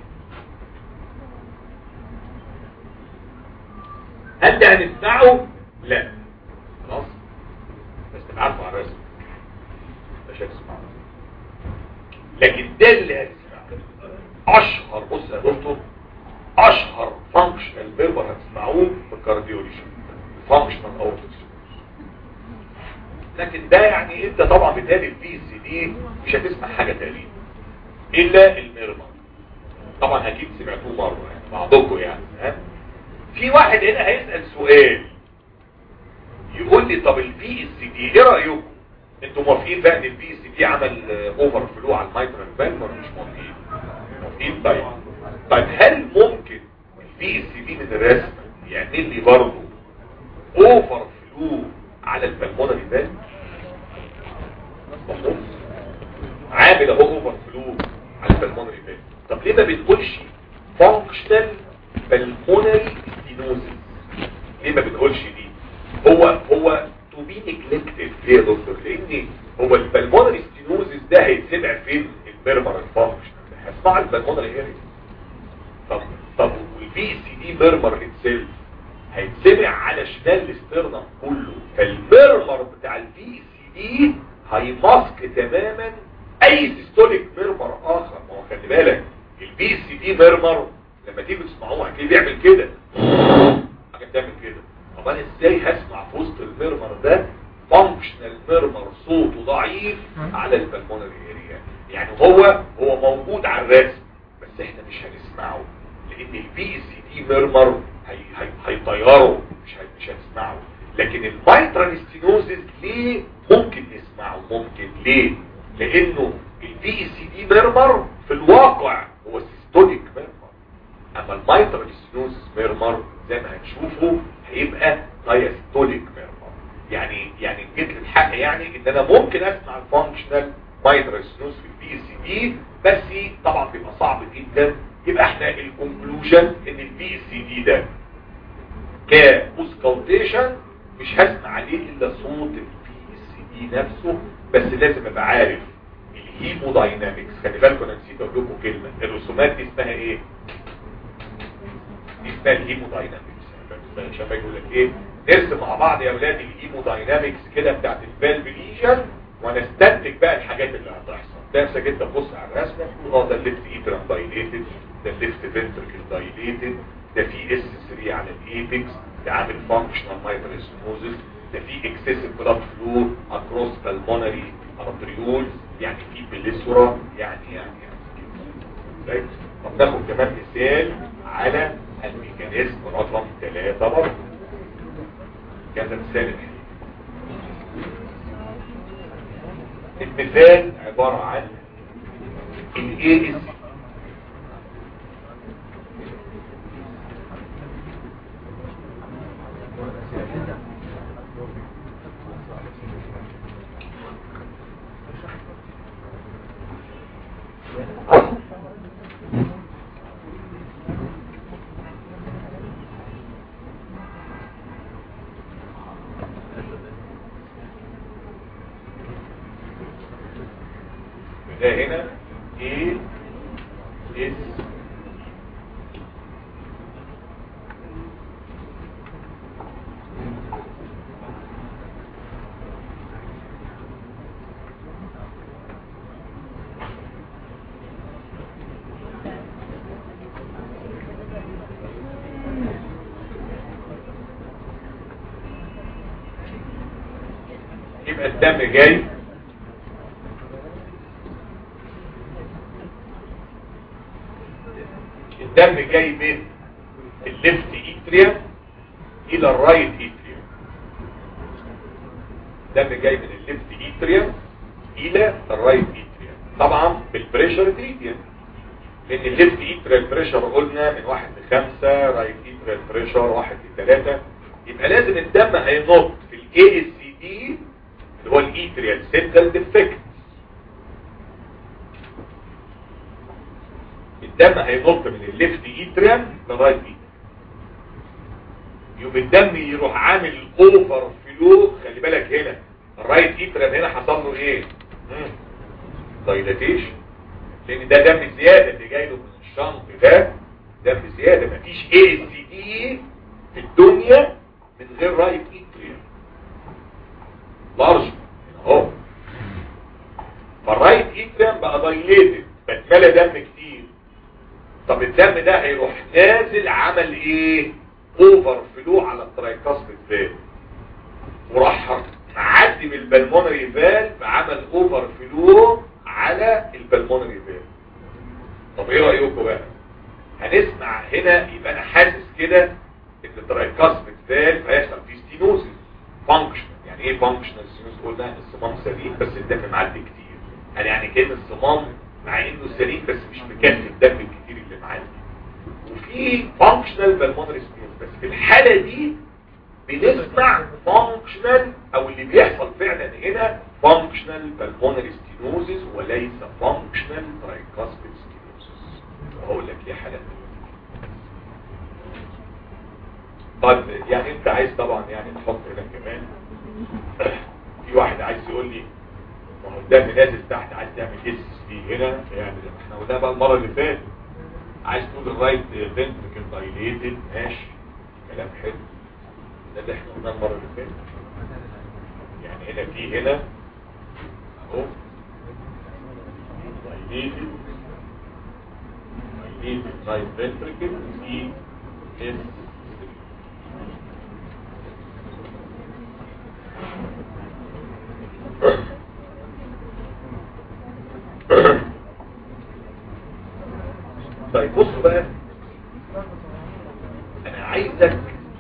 هل ده هنسمعه لا خلاص بس تبعته على الرسم مش هتسمعه لكن ده اللي هتسمعه اشهر بص يا دكتور اشهر فانكشنال بيبر هتسمعوه في الكارديولوجي فانكشنال اورتكس لكن ده يعني انت طبعا بتهدي البي سي دي مش هتسمع حاجه تانية الا الميرمر طبعا اكيد سمعتوه مره يعني بعضكم يعني ها في واحد هنا هيسال سؤال يقول لي طب البي اس دي ايه رايكم انتوا موافقين بقى ان البي اس دي عمل اوفر فلو على المايترال فالف ولا مش موافقين موافقين طيب طيب هل ممكن البي اس دي من الرسم يعمل لي برضه اوفر فلو على البلمونري فالف مفهوم عامل اهو اوفر فلو على البلمونري فالف طب ليه ما بنقولش فانكشنال بالمونري ستينوزس ليه ما بنقولش دي هو هو تو بي نجلكتد ليه يا دكتور لان هو البلمونري ستينوزس ده هيتسمع فين الميرمر الفانكشن هسمع البلمونري هيري طب طب والبي سي دي ميرمر اتسيلف هيتسمع على شمال الاسترنم كله فالميرمر بتاع البي سي دي هيماسك تماما اي سيستوليك ميرمر اخر ما هو خلي بالك البي سي دي ميرمر لما تيجي تسمعوه هتلاقيه بيعمل كده حاجه بتعمل كده طب انا ازاي هسمع في وسط الميرمر ده فانكشنال ميرمر صوته ضعيف على البلمونري اريا يعني هو هو موجود على الرسم بس احنا مش هنسمعه لان البي سي دي ميرمر هي هي هيطيره مش هي مش هنسمعه لكن المايترال ستينوزيس ليه ممكن نسمعه ممكن ليه لانه البي سي دي ميرمر في الواقع هو سيستوليك ميرمر اما المايترال ستينوزيس ميرمر زي ما هنشوفه هيبقى دايستوليك ميرمر يعني يعني جيت للحق يعني ان انا ممكن اسمع الفانكشنال مايترال ستينوزيس في البي سي دي بس طبعا بيبقى صعب جدا يبقى احنا الكونكلوجن ان البي سي دي ده كبوسكالتيشن مش هسمع عليه الا صوت البي سي دي نفسه بس لازم ابقى عارف الهيموداينامكس خلي بالكم انا نسيت اقول لكم كلمه الرسومات دي اسمها ايه دي اسمها الهيموداينامكس شايف يقول لك ايه نرسم مع بعض يا اولاد الهيموداينامكس كده بتاعت الفالف ليجن ونستنتج بقى الحاجات اللي هتحصل نفسك انت تبص على الرسمه تقول اه ده الليفت ايتران دايليتد ده الليفت فنتركل دايليتد ده في اس 3 على الايبكس ده عامل فانكشنال مايترال سموزس ده في اكسسيف بلاد فلو اكروس بالمونري ارتريول يعني في بليسورا يعني يعني يعني طب ناخد كمان مثال على الميكانيزم رقم ثلاثة برضه كذا مثال المثال عبارة عن ال AS ده هنا A S يبقى الدم جاي الدم جاي من الليفت ايتريا الى الرايت ايتريا الدم جاي من الليفت ايتريا الى الرايت ايتريا طبعا بالبريشر تريديان لان الليفت ايتريا البريشر قلنا من واحد لخمسة رايت ايتريا البريشر واحد لثلاثة يبقى لازم الدم هينط في الاي اس سي دي اللي هو الايتريال سينتال ديفكت الدم هينط من الليفت ايتريم للرايت ايتريم يوم الدم يروح عامل اوفر فلو خلي بالك هنا الرايت ايتريم هنا حصل له ايه دايلاتيشن لان ده دم زياده اللي جاي له من الشنط ده دم زياده مفيش اي سي دي في الدنيا من غير رايت ايتريم لارج اهو فالرايت ايتريم بقى دايليتد بتملى دم كتير طب الدم ده هيروح نازل عمل ايه اوفر فلو على الترايكاسبيد فالف وراح معدي من البلمونري فالف عمل اوفر فلو على البلمونري فالف طب ايه رايكم بقى هنسمع هنا يبقى انا حاسس كده ان الترايكاسبيد فالف هيحصل فيه ستينوزيس فانكشن يعني ايه فانكشنال ستينوزيس قلنا الصمام سليم بس الدم معدي كتير هل يعني كان الصمام مع انه سليم بس مش مكفي الدم الكتير اللي معدي وفي فانكشنال بالمونري ستينوز بس في الحالة دي بنسمع فانكشنال او اللي بيحصل فعلا هنا فانكشنال بالمونري ستينوزيس وليس فانكشنال ترايكاسبيد ستينوزيس وهقول لك ليه حالات طيب يعني انت عايز طبعا يعني تحط هنا كمان في واحد عايز يقول لي ما هو الدم نازل تحت عايز تعمل اس في هنا يعني احنا قلنا بقى المره اللي فاتت عايز تقول الرايت فنتركل دايليتد ماشي كلام حلو ده اللي احنا قلناه المره اللي فاتت يعني هنا في هنا اهو دايليتد دايليتد رايت فنتركل في اس طيب بصوا بقى انا عايزك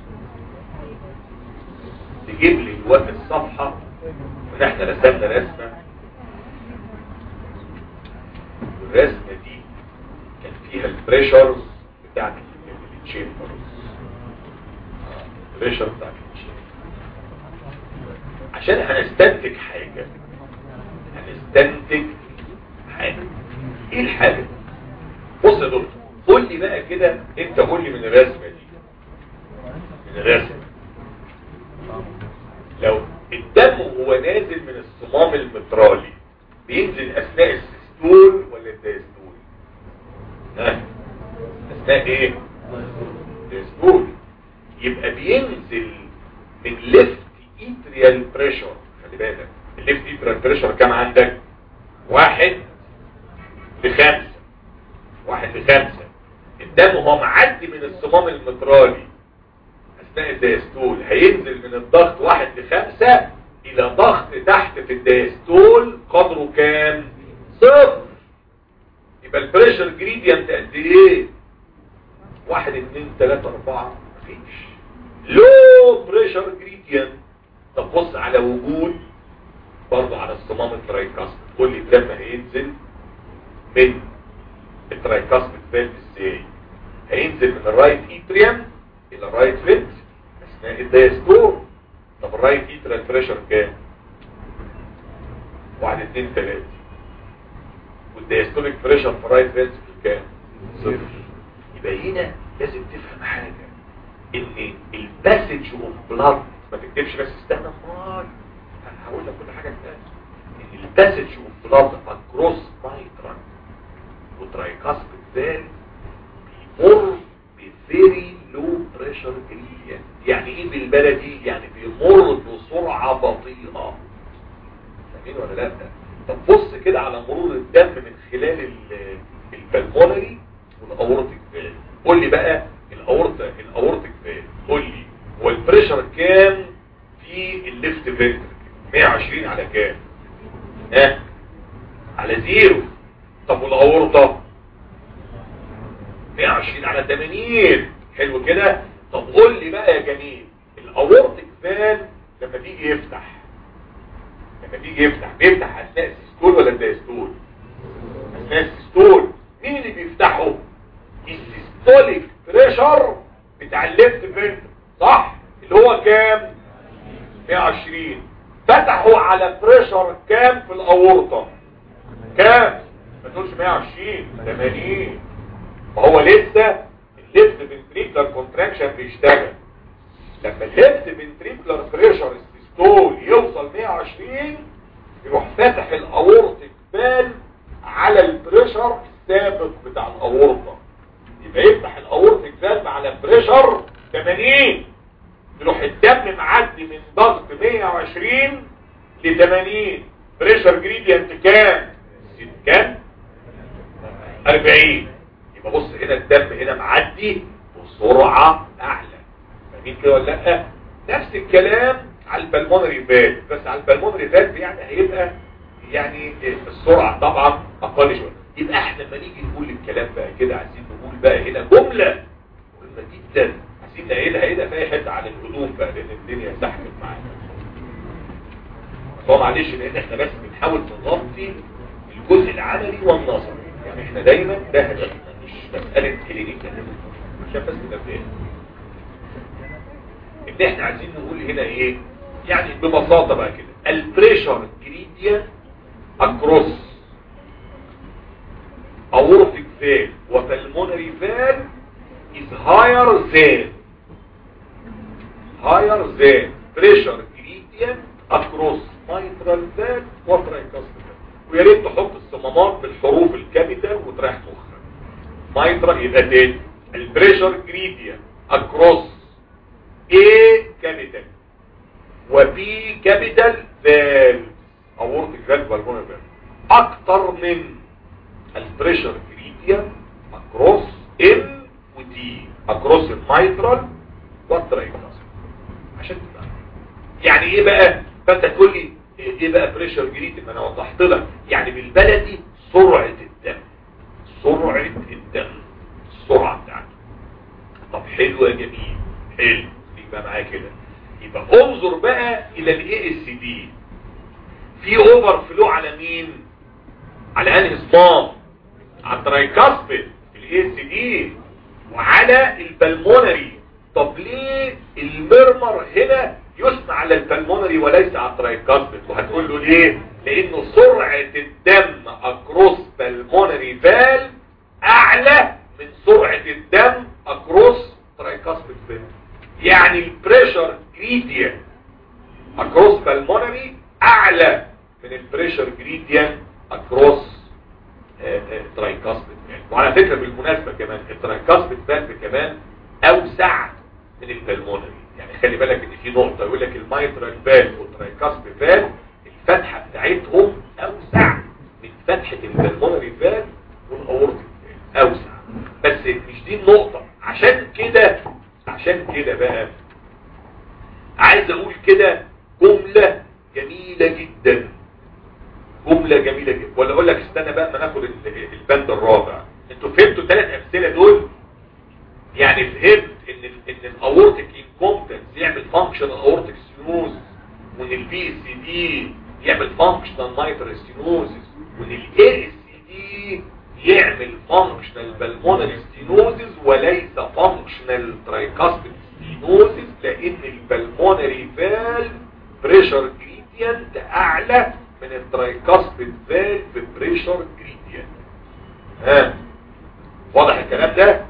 تجيب لي الوقت الصفحة وان احنا رسمنا رسمة والرسمة دي كان فيها البريشرز بتاعت التشامبرز البريشر بتاعت التشامبرز عشان هنستنتج حاجة هنستنتج حاجة ايه الحاجة بص يا دكتور قول لي بقى كده انت قول لي من الرسمة دي من الرسمة لو الدم هو نازل من الصمام المترالي بينزل اثناء السيستول ولا الدايستول ها اثناء ايه الدايستول يبقى بينزل من ليفت ايتريال بريشر خلي بالك الليفت ايتريال بريشر كام عندك واحد لخمسة واحد لخمسة الدم هو معدي من الصمام المترالي اثناء الدايستول هينزل من الضغط واحد لخمسة الى ضغط تحت في الدايستول قدره كام صفر يبقى البريشر جريدينت قد ايه واحد اتنين تلاتة اربعة مفيش لو بريشر جريدينت طب بص على وجود برضه على الصمام الترايكاست قول لي الدم هينزل من الترايكاست فالف ازاي هينزل من الرايت ايتريم الى الرايت فينت اثناء الدايستول طب الرايت ايتريال بريشر كام واحد اتنين تلاتة والدايستوليك بريشر في الرايت فينت كام صفر يبقى هنا لازم تفهم حاجة ان الباسج اوف بلاد ما تكتبش بس استنى خالص انا هقول لك كل حاجة تانية ان الباسج اوف بلاد اكروس مايترال وترايكاسبيد فالف بيمر بفيري لو بريشر جريدينت يعني ايه بالبلدي يعني بيمر بسرعة بطيئة فاهمين ولا لا طب بص كده على مرور الدم من خلال البلمونري والاورتيك فالف قول لي بقى الاورتا الاورتيك فالف قول لي هو البريشر كام في الليفت فنتركل 120 على كام ها اه؟ على زيرو طب والاورطه 120 على 80 حلو كده طب قول لي بقى يا جميل الاورتيك فال لما بيجي يفتح لما بيجي يفتح بيفتح اثناء السيستول ولا الدايستول اثناء السيستول مين اللي بيفتحه السيستوليك بريشر بتاع الليفت فنتر صح اللي هو كام 120 فتحوا على بريشر كام في الاورطه كام ما تقولش 120 80 فهو لسه الليفت فنتريكولار كونتراكشن بيشتغل لما الليفت فنتريكولار بريشر السيستول يوصل 120 يروح فاتح الاورتيك بال على البريشر السابق بتاع الاورطه يبقى يفتح الاورتيك فالف على بريشر 80 يروح الدم معدي من ضغط 120 ل 80 بريشر جريدينت كام كام 40 يبقى بص هنا الدم هنا معدي بسرعة اعلى فاهمين كده ولا لا نفس الكلام على البلمونري فات بس على البلمونري فات يعني هيبقى يعني السرعة طبعا اقل شوية يبقى احنا لما نيجي نقول الكلام بقى كده عايزين نقول بقى هنا جملة مهمة جدا عايزين نقلها هنا في اي حته على الهدوم بقى لان الدنيا زحمت معانا هو معلش لان احنا بس بنحاول نغطي الجزء العملي والنظري يعني احنا دايما ده هدفنا مش مسألة كلينيكال عشان بس نبقى فاهم ان احنا عايزين نقول هنا ايه يعني ببساطة بقى كده البريشر جريديا اكروس اورتيك فال وبلمونري فال is higher than higher than pressure gradient across مايترال فالف وترايكاستيك ويا ريت تحط الصمامات بالحروف الكابيتال وتريح مخك مايترال يبقى تاني البريشر جريديا اكروس A كابيتال وبي كابيتال فالف اورتيك فالف والبونر فالف اكتر من البريشر جريديا اكروس ام ودي اكروس المايترال والترايكاستيك عشان تبقى يعني ايه بقى فانت تقول لي ايه بقى بريشر جريد ما انا وضحت لك يعني بالبلدي سرعة الدم سرعة الدم السرعة بتاعته طب حلو يا جميل حلو يبقى معايا كده يبقى انظر بقى الى الاي اس دي في اوفر فلو على مين على انهي صمام على الترايكاسبيد الاي اس دي وعلى البلمونري طب ليه المرمر هنا يسمع على البلمونري وليس على الترايكاسبيد وهتقول له ليه لانه سرعة الدم اكروس بالمونري فال اعلى من سرعة الدم اكروس ترايكاسبيد فال يعني البريشر جريديان اكروس بالمونري اعلى من البريشر جريديان اكروس ترايكاسبيد فال وعلى فكرة بالمناسبة كمان الترايكاسبيد فال كمان اوسع من البلمونري يعني خلي بالك ان في نقطة يقول لك المايترال فال والترايكاسب فال الفتحة بتاعتهم اوسع من فتحة البلمونري فال والاورتيك فال اوسع بس مش دي النقطة عشان كده عشان كده بقى عايز اقول كده جملة جميلة جدا جملة جميلة جدا ولا اقول لك استنى بقى ما ناخد البند الرابع انتوا فهمتوا ثلاث امثلة دول يعني فهمت ان ان الاورتيك انكومبتنس يعمل فانكشن اورتيك ستينوز وان البي اس دي يعمل فانكشنال مايترال ستينوزس وان الاي اس دي يعمل فانكشنال بالمونري ستينوزس وليس فانكشنال ترايكاستيك ستينوزس لان البلمونري فالف بريشر جريدينت اعلى من الترايكاستيك فالف بريشر جريدينت ها واضح الكلام ده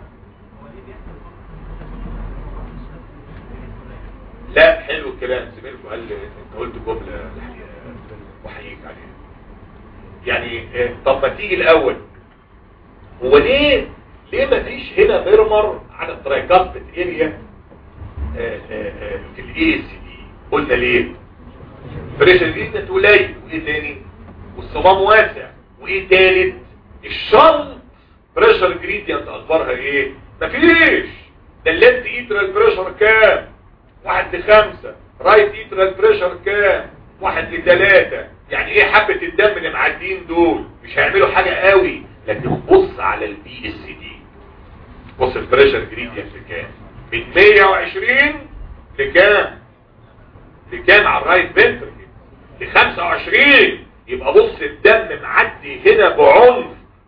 لا حلو الكلام زميلكم قال لي انت قلت جمله وحييك عليها يعني اه طب ما تيجي الاول هو ليه ليه ما فيش هنا ميرمر على الترايكاسبت اريا اه اه في الاي سي دي قلنا ليه بريشر جدا قليل وايه تاني والصمام واسع وايه تالت الشنط بريشر جريدينت اخبارها ايه مفيش ده الليفت ايترال بريشر كام واحد لخمسة رايت ايترال بريشر كام واحد لثلاثة يعني ايه حبة الدم اللي معدين دول مش هيعملوا حاجة قوي لكن بص على البي اس دي بص البريشر جريدينت كام من 120 لكام لكام على الرايت فنتركل ل 25 يبقى بص الدم معدي هنا بعنف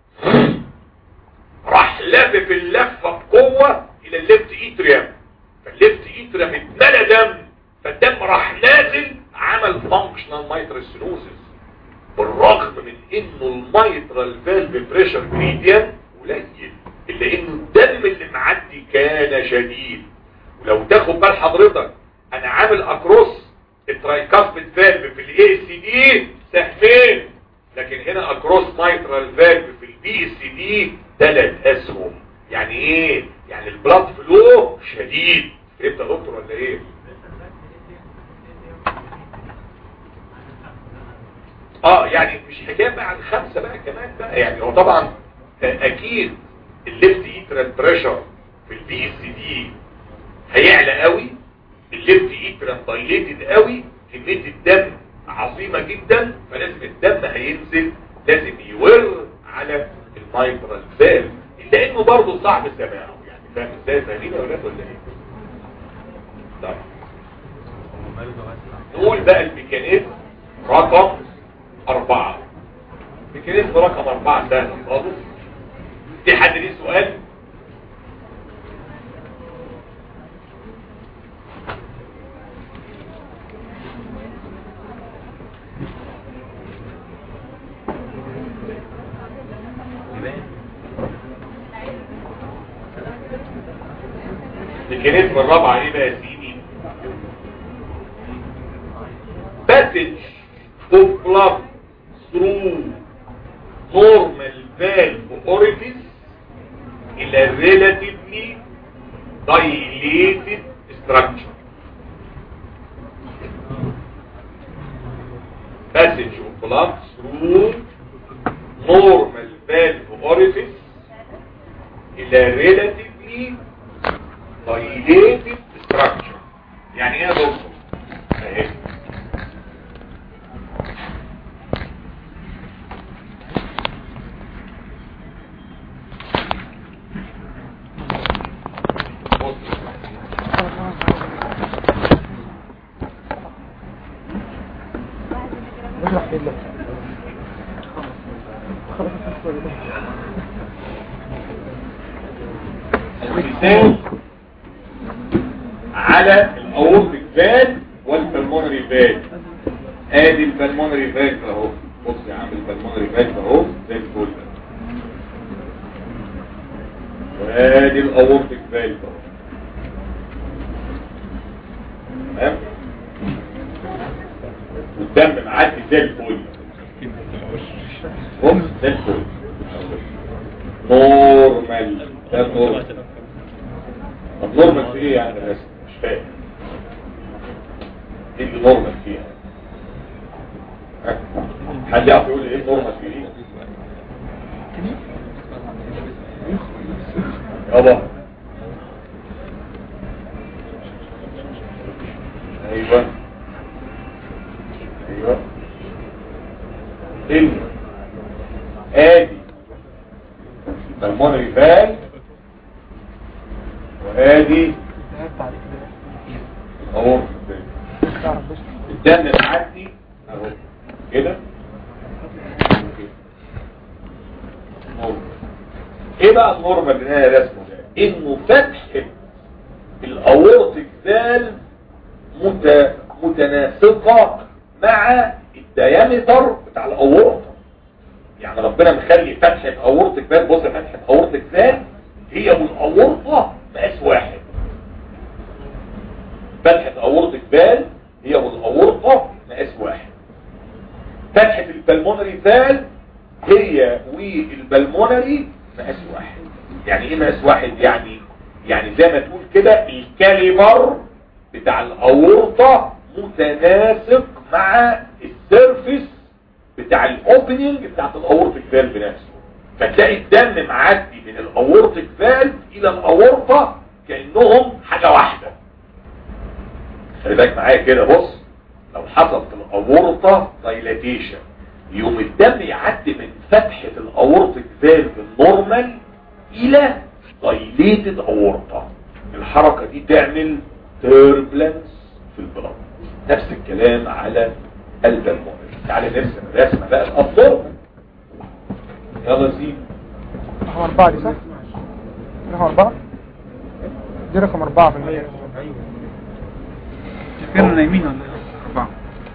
راح لافف اللفة بقوة الى الليفت ايتريم فالليفت ايتريم اتملى دم فالدم راح نازل عمل فانكشنال مايترال سينوزس بالرغم من انه المايترال فالف بريشر جريديان قليل الا انه الدم اللي معدي كان شديد ولو تاخد بال حضرتك انا عامل اكروس الترايكاسبيد فالف في الاي سي دي سهمين لكن هنا اكروس مايترال فالف في البي اس دي ثلاث اسهم يعني ايه يعني البلاد فلو شديد فهمت يا دكتور ولا ايه اه يعني مش حكايه بقى عن خمسه بقى كمان بقى يعني هو طبعا اكيد الليفت ايترال بريشر في البي اس دي هيعلى قوي الليفت ايترال دايليتد قوي كميه الدم عظيمه جدا فلازم الدم هينزل لازم يور على المايترال فالف الا انه برضه صعب سماعه يعني فاهم ازاي فاهمين يا اولاد ولا ايه طيب نقول بقى الميكانيزم رقم أربعة ميكانيزم رقم أربعة سهل خالص في حد ليه سؤال الميكانيزم الرابعة ايه بقى يا سيدي باسج of blood through normal valve orifice إلى relatively dilated structure passage of blood through normal valve orifice إلى relatively dilated structure يعني ايه يا دكتور؟ اهي اشرح بالله المثال على الاورتيك فال والبلمونري فال ادي البلمونري فال اهو بص يا عم البلمونري فال اهو زي الفل وادي الاورتيك فال اهو تمام والدم معدي زي الفل بص زي الفل نورمال ده نورمال طب نورمال في ايه يعني بس مش فاهم ايه اللي نورمال فيها ها؟ حد يعرف يقول لي ايه نورمال في ايه يابا ايوه ايوه ان ادي بالمونري فال وادي اهو الدم معدي اهو كده نورمال. ايه بقى النورمال اللي انا رسمه ده انه فتحه الاورتيك فالف مت... متناسقه مع الديامتر بتاع الاورطه يعني ربنا مخلي فتحه اورتيك فالف بص فتحه اورتيك فالف هي والاورطه مقاس واحد فتحه اورتيك فالف هي والاورطه مقاس واحد فتحه البلمونري فالف هي والبلمونري مقاس واحد يعني ايه مقاس واحد يعني يعني زي ما تقول كده الكاليبر بتاع الاورطه متناسق مع السيرفيس بتاع الاوبننج بتاعت الاورتيك فالف نفسه فتلاقي الدم معدي من الاورتيك فالف الى الاورطه كانهم حاجه واحده خلي بالك معايا كده بص لو حصل في الاورطه دايلاتيشن يوم الدم يعدي من فتحه الاورتيك فالف النورمال الى دايليتد اورطه الحركه دي تعمل تيربلنس في البلد نفس الكلام على البلمونري تعالى نرسم الرسمه بقى الافضل يلا سيب رقم أربعة دي صح؟ رقم أربعة؟ دي رقم أربعة في المية كنا نايمين ولا ايه؟ أربعة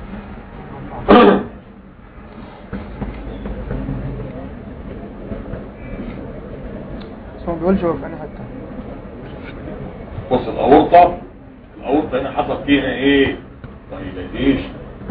بس هو ما بيقولش هو في أنهي حتة بص الاورطه الاورطه هنا حصل فيها ايه دايلاتيشن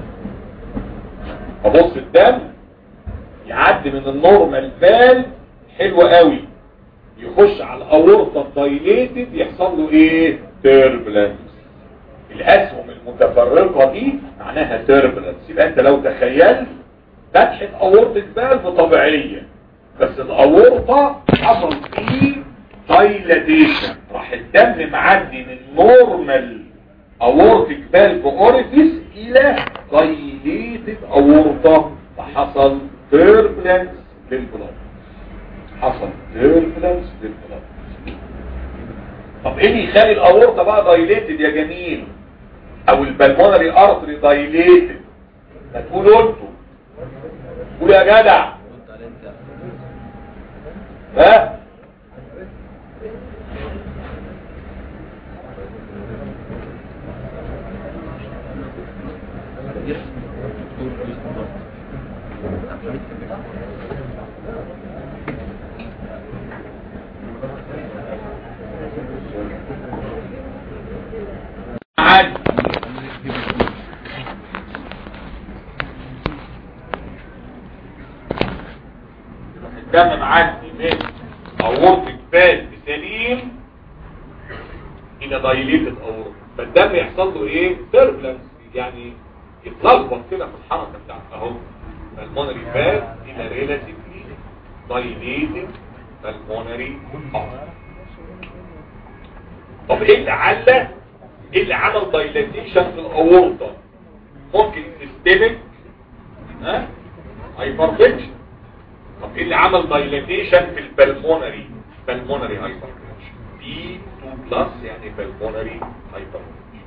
فبص الدم يعدي من النورمال فال حلو قوي يخش على الاورطه الدايليتد يحصل له ايه تيربلنس الاسهم المتفرقه دي معناها تيربلنس يبقى انت لو تخيلت فتحه اورطه فالف طبيعيه بس الاورطه حصل فيه دايلاتيشن راح الدم معدي من نورمال اورتيك فالف اوريفيس الى دايليتد اورطه فحصل تيربلنس للبلاد حصل تيربلنس للبلاد طب ايه اللي يخلي الاورطه بقى دايليتد يا جميل او البلمونري ارتري دايليتد ما تقولوا انتوا قول يا جدع ها عاد الدم معدي من اورتك فالف سليم الى دايليتد اورت فالدم يحصل له ايه تربلنس يعني يتلخبط كده في الحركه بتاعته اهو فالمونري فالف الى ريلاتيفلي دايليتد فالمونري ارت طب ايه اللي علّى ايه اللي عمل دايلاتيشن في الاورطه ممكن سيستميك ها هايبرتنشن طب ايه اللي عمل دايلاتيشن في البلمونري بالمونري هايبرتنشن بي 2 بلس يعني بالمونري هايبرتنشن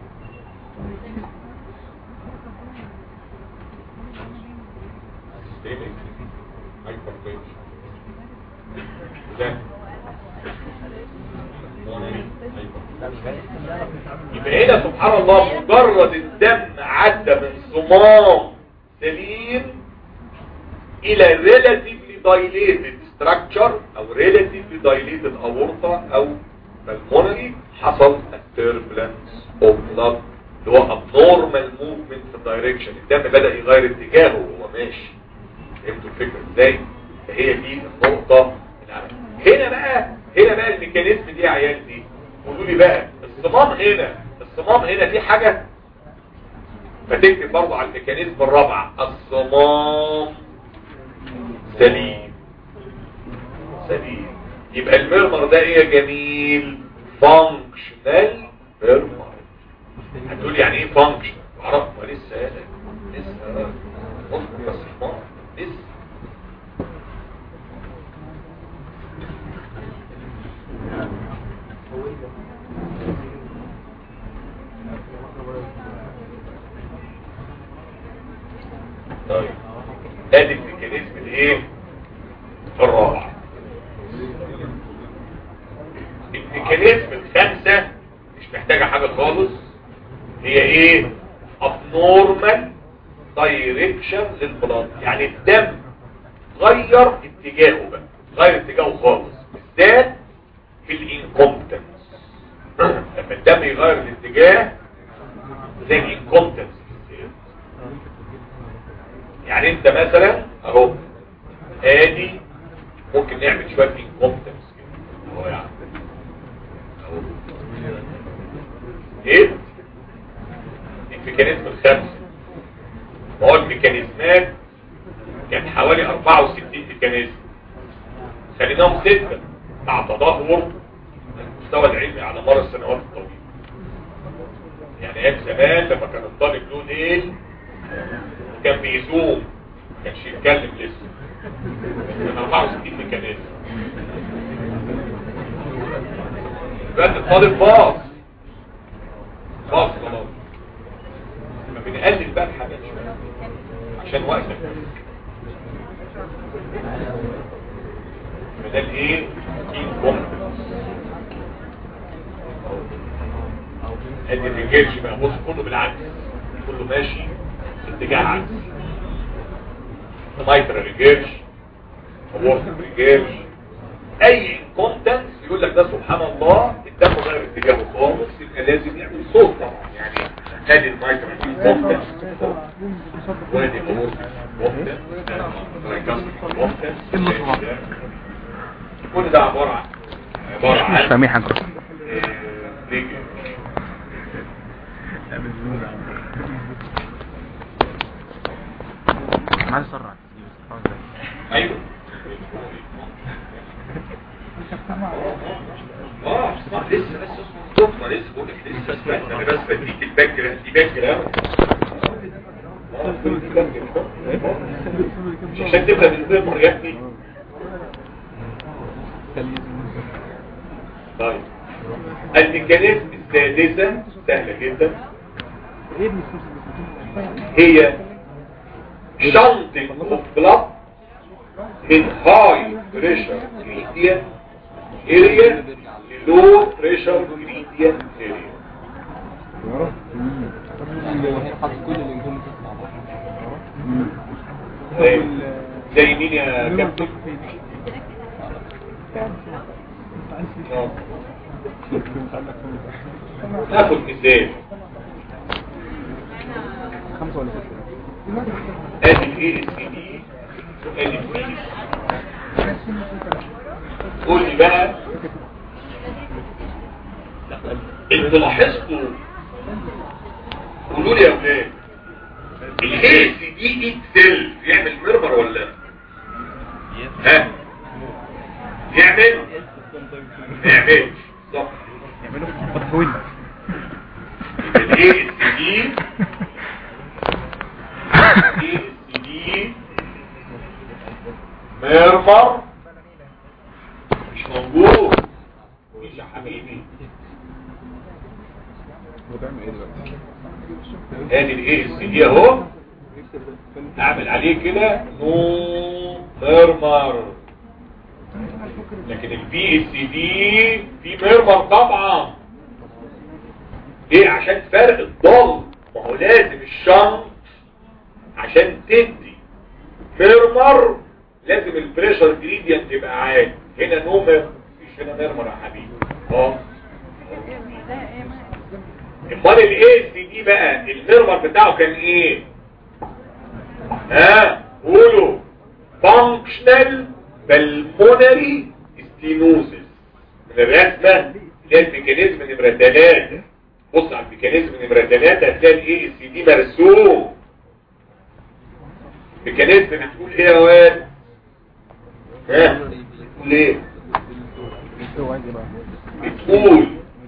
سيستميك هايبرتنشن ده يبقى هنا سبحان الله مجرد الدم عدى من صمام سليم الى relatively dilated structure او relatively dilated aorta او pulmonary حصل a turbulence of blood اللي هو abnormal movement في direction الدم بدأ يغير اتجاهه وهو ماشي فهمتوا الفكرة ازاي فهي دي النقطة هنا بقى هنا بقى الميكانيزم دي يا عيال دي قولوا لي بقى الصمام هنا الصمام هنا في حاجة فتكتب برضه على الميكانيزم الرابعة الصمام سليم سليم يبقى المرمر ده ايه يا جميل فانكشنال مرمر هتقول يعني ايه فانكشن عرفت لسه لسه اصبر بس حمار لسه طيب ادي الميكانيزم الايه الرابع الميكانيزم الخامسة مش محتاجة حاجة خالص هي ايه abnormal direction للبلاد يعني الدم غير اتجاهه بقى غير اتجاهه خالص بالذات في الانكومبتنس لما الدم يغير الاتجاه زي الانكومبتنس يعني انت مثلا اهو ادي ممكن نعمل شويه انكومبتنس كده اهو يعني اهو ايه الميكانيزم الخامس ما هو الميكانيزمات كان حوالي 64 ميكانيزم خليناهم ستة مع تدهور المستوى العلمي على مر السنوات الطويلة يعني ايام زمان لما كان الطالب له ليل كان بيزوم كانش يتكلم لسه كان 64 ميكانيزم دلوقتي الطالب باص باص خلاص لما بنقلل بقى الحاجات شويه عشان وقتك فده الايه انكومبتنس ادي الرجالش بقى بص كله بالعكس كله ماشي في اتجاه عكس مايتر ريجيرش وورد ريجيرش اي انكومبتنس يقول لك ده سبحان الله الدم غير اتجاهه خالص يبقى لازم يعمل صوت طبعا يعني ادي المايتر انكومبتنس وادي الورد انكومبتنس كل ده عبارة عن عبارة مش عن فاهمين حاجة رجل عايز اسرع ايوه اه اسمع لسه بس اصبر ما لسه بقول لك لسه اسمع انا بس بديك الباك جراوند دي باك جراوند آه، كل دي باك جراوند. مش عشان تبقى بالفيرمر يا ابني طيب الميكانيزم السادسة سهلة جدا هي شنطة اوف بلاد من هاي بريشر جريديان اريا للو بريشر جريديان اريا زي زي مين يا كابتن آه. ناخد مثال ادي الاي اس سي دي وادي البي قول لي بقى انتوا لاحظتوا قولوا لي يا ولاد الهيس دي ايد سيل يعمل ميرمر ولا لا؟ ها يعمل ما يعملش صح يعملوا مطفوين الاي اس دي الاي اس دي ميرمر مش موجود مش يا حبيبي ادي الاي اس دي اهو اعمل عليه كده نو ميرمر لكن البي اس دي في ميرمر طبعا ليه عشان فرق الضل ما هو لازم الشنط عشان تدي ميرمر لازم البريشر جريدينت يبقى عالي هنا نو ميرمر مفيش هنا ميرمر يا حبيبي اه امال الاي اس دي بقى الميرمر بتاعه كان ايه ها قولوا فانكشنال بالمونري ستينوزس من الرسمه اللي هي الميكانيزم نمره 3 بص على الميكانيزم نمره 3 هتلاقي الاي اس دي مرسوم ميكانيزم بتقول ايه يا واد ها بتقول ايه بتقول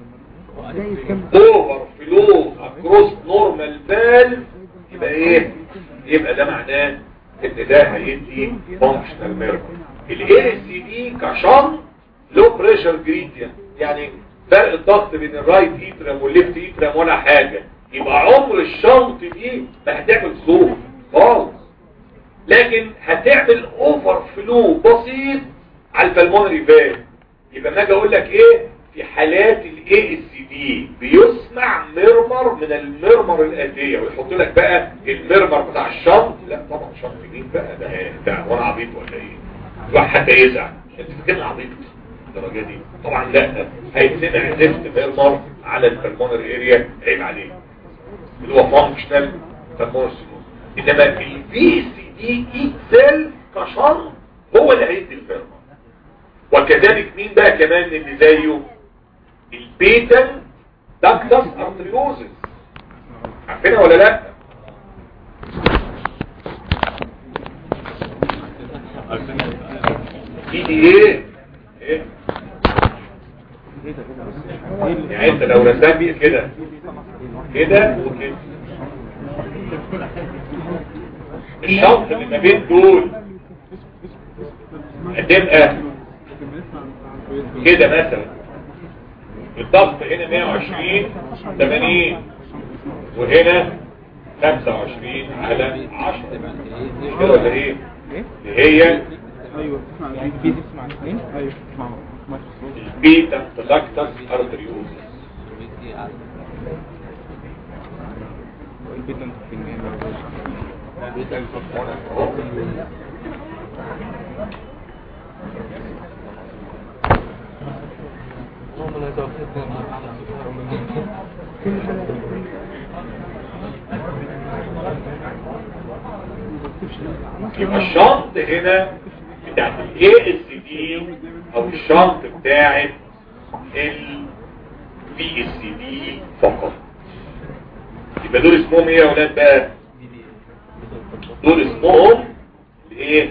اوفر فلو اكروس نورمال فالف يبقى ايه يبقى ده معناه ان ده هيدي فانكشنال ميرمر الاي اس دي كشنط لو بريشر جريدينت يعني فرق الضغط بين الرايت ايترم والليفت ايترم ولا حاجه يبقى عمر الشنط دي ما هتعمل صوت خالص لكن هتعمل اوفر فلو بسيط على البلمونري فالف يبقى ما اجي اقول لك ايه في حالات الاي اس دي بيسمع ميرمر من الميرمر الاديه ويحط لك بقى الميرمر بتاع الشنط لا طبعا شنط مين بقى ده ده وانا عبيط ولا ايه الواحد حتى يزعل انت فاكرني عبيط الدرجه دي طبعا لا هيتسمع زفت ميرمر على البلمونري اريا عيب عليه اللي هو فانكشنال بالمونري انما البي سي دي اي سيل كشنط هو اللي هيدي الميرمر وكذلك مين بقى كمان اللي زيه البيتن داكتس ارتريوزس عارفينها ولا لا دي دي ايه ايه يعني انت لو رسمت كده كده وكده الشرط اللي ما بين دول هتبقى كده مثلا الضغط هنا 120 80 وهنا 25 على 10 مش كده ولا ايه اللي هي ايوه تسمع البي تسمع الاثنين ايوه تسمع البيتا تلاكتس ارتريوزس البيت انت فين يبقى الشنط هنا بتاعت الاي اس دي او الشنط بتاعت البي اس دي فقط يبقى دول اسمهم ايه يا ولاد بقى دول اسمهم ايه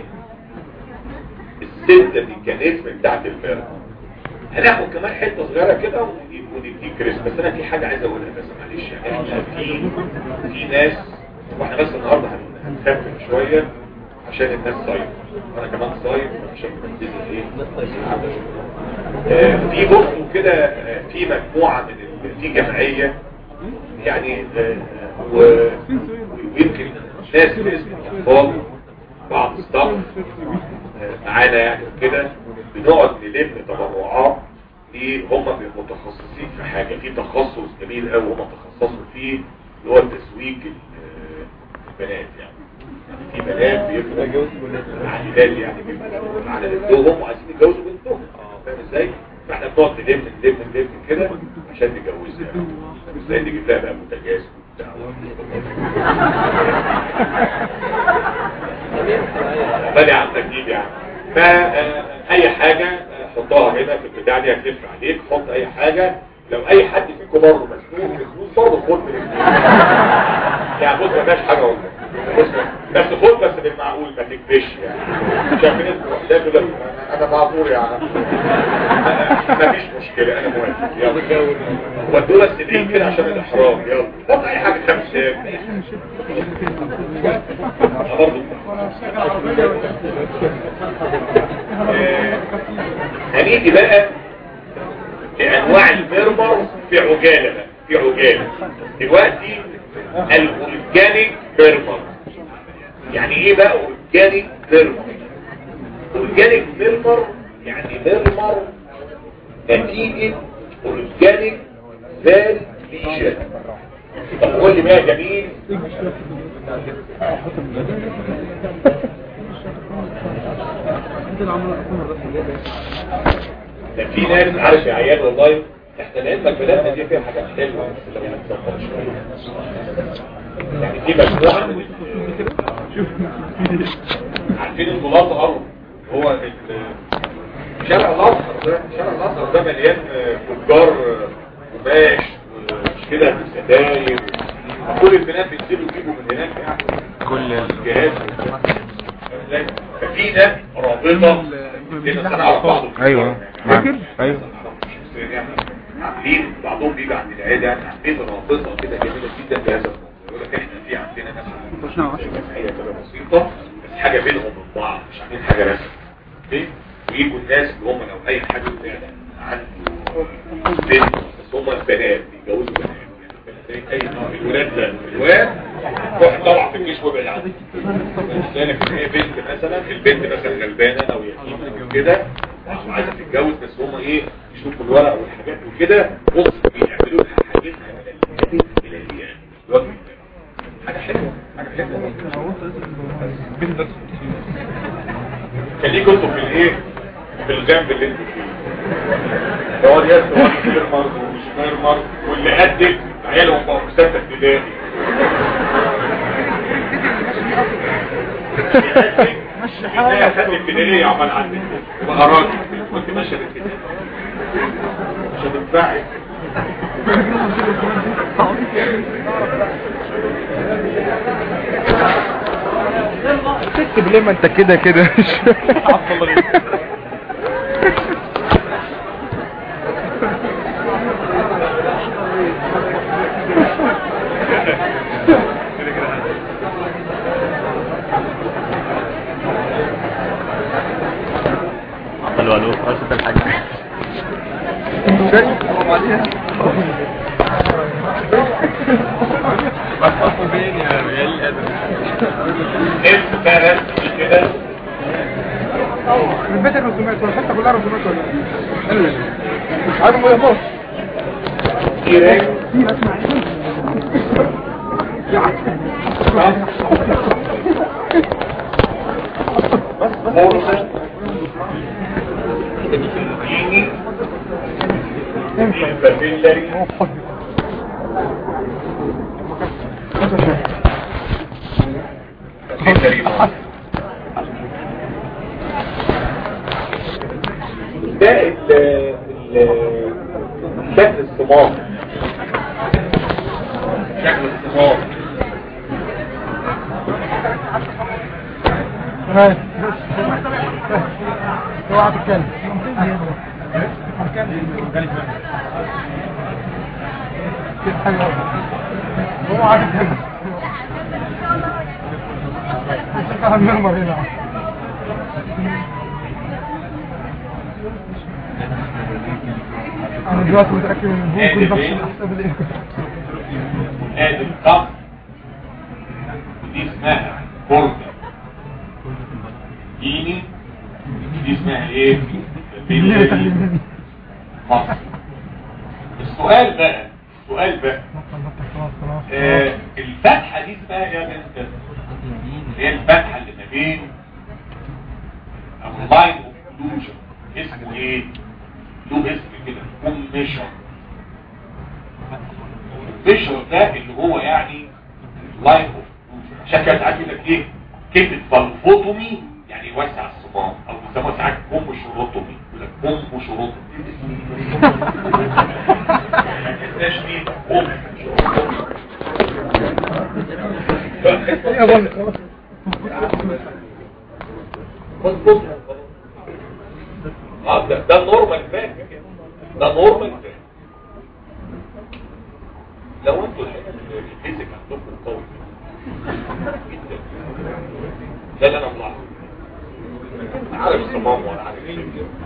الستة ميكانيزم بتاعت المرض هناخد كمان حتة صغيرة كده ونديك كريس بس انا في حاجة عايز اقولها بس معلش يعني احنا في في ناس واحنا بس النهاردة هن- هنخفف شوية عشان الناس صايم وانا كمان صايم عشان الدنيا ايه قاعدة شوية. آه، في بصوا كده آه، في مجموعة من ال- في جمعية يعني آه، و- ويمكن ناس باسم الاطفال بعض الستاف آه، معانا يعني كده بنقعد نلم تبرعات ليه هم بيبقوا متخصصين في حاجة في تخصص جميل قوي هم تخصصوا فيه اللي هو التسويق ال- البنات يعني في بنات بيبقوا عائلات يعني بيبقوا على بنتهم وعايزين يتجوزوا بنتهم فاهم ازاي؟ فاحنا بنقعد نلم نلم نلم كده عشان نجوزها ازاي نجيب لها بقى بوتاجاز وبتاع بالي عم تجيب يعني فأي حاجة حطها هنا في البتاع دي هتلف عليك حط أي حاجة لو أي حد فيكم برضه مسنون في فلوس برضه خد من الفلوس يعني بص ما فيهاش حاجة والله بص بس خد بس بالمعقول ما تكبش يعني شايف ناس ده يقول لك أنا معذور يا عم ما فيش مشكلة أنا موافق يلا ودوا بس الإيه كده عشان الإحرام يلا حط أي حاجة خمسة أي حاجة برضه هنيجي بقى لأنواع الميرمر في عجالة بقى في عجالة دلوقتي الأورجانيك ميرمر يعني ايه بقى أورجانيك ميرمر أورجانيك ميرمر يعني ميرمر نتيجة أورجانيك فال ليجن طب قول لي بقى جميل ده في ناس عارف يا عيال والله احنا لعلمك بلادنا دي فيها حاجات حلوه بس لو هنتظبط شويه يعني في مجموعه من عارفين الملاطه هو ال- شارع الاصفر ده شارع الاصفر ده مليان تجار قماش وكده ستاير كل البنات بينزلوا يجيبوا من هناك يعني كل جهاز ففي ناس رابطه لنا صنعوا بعض ايوه فاكر؟ ايوه يعني عاملين بعضهم بيجي عند العيادة يعني عاملين رابطة كده جميلة جدا بهذا الموضوع يقول لك احنا في عندنا مثلا جمعية كده بسيطة بس حاجة بينهم من بعض مش عاملين حاجة رسمي اوكي ويجوا الناس اللي هم لو اي حد فعلا عنده بنت بس هم بنات بيتجوزوا بنات يعني اي نوع من الولاد ده الواد روح طلع في الجيش وابعد عنه ذلك ان هي بنت مثلا البنت مثلا غلبانه او يتيمه او كده عايزه تتجوز بس هم ايه يشوفوا الورق والحاجات وكده بص بيعملوا لها حاجتها من الكتاب الى الياء الوجه حاجه حلوه حاجه حلوه خليكم انتوا في الايه في الجنب اللي انتوا فيه يقعد يسمع غير مرض ومش غير مرض واللي قدك عيالهم بقوا في سته ابتدائي مش حاجه سته ابتدائي عمال عندك وبقى راجل كنت ماشيه بالكتاب مش هتنفعي تكتب ليه ما انت كده كده الو الو راشد الحاج نفس بقى رسم كده من بيتك رسومات ولا الحته كلها رسومات ولا ايه؟ مش عارف ما يهبطش في رجل فرصة يجي البابيلاري بابيلاري ده ال ال شكل الصمام شكل الصمام اوعى تتكلم اوعى تتكلم شكلها المرمر هنا انا دلوقتي متاكد ان البوم كنت بحسب حساب الايه ادي القف ودي اسمها بورده ايني دي اسمها ايه بابيلاري مصر السؤال بقى السؤال بقى آه الفتحة دي اسمها ايه يا بنت هي الفتحة اللي ما بين او اللاين اوف كلوجن اسمه ايه له اسم كده كوميشن الفيشر ده اللي هو يعني لاين اوف عشان كده ساعات يقول لك ايه كلمه فالفوتومي يعني يوسع الصمام او بيسموها ساعات بوم شروطومي يقول لك بوم شروطومي ما تنساش مين بوم يا بني خلاص مظبوط اه ده ده نورمال فاك ده نورمال فاك لو انتوا الحقيقة الفيزيك عندكم قوي جدا ده اللي انا ملاحظه عارف الصمام ولا عارف ايه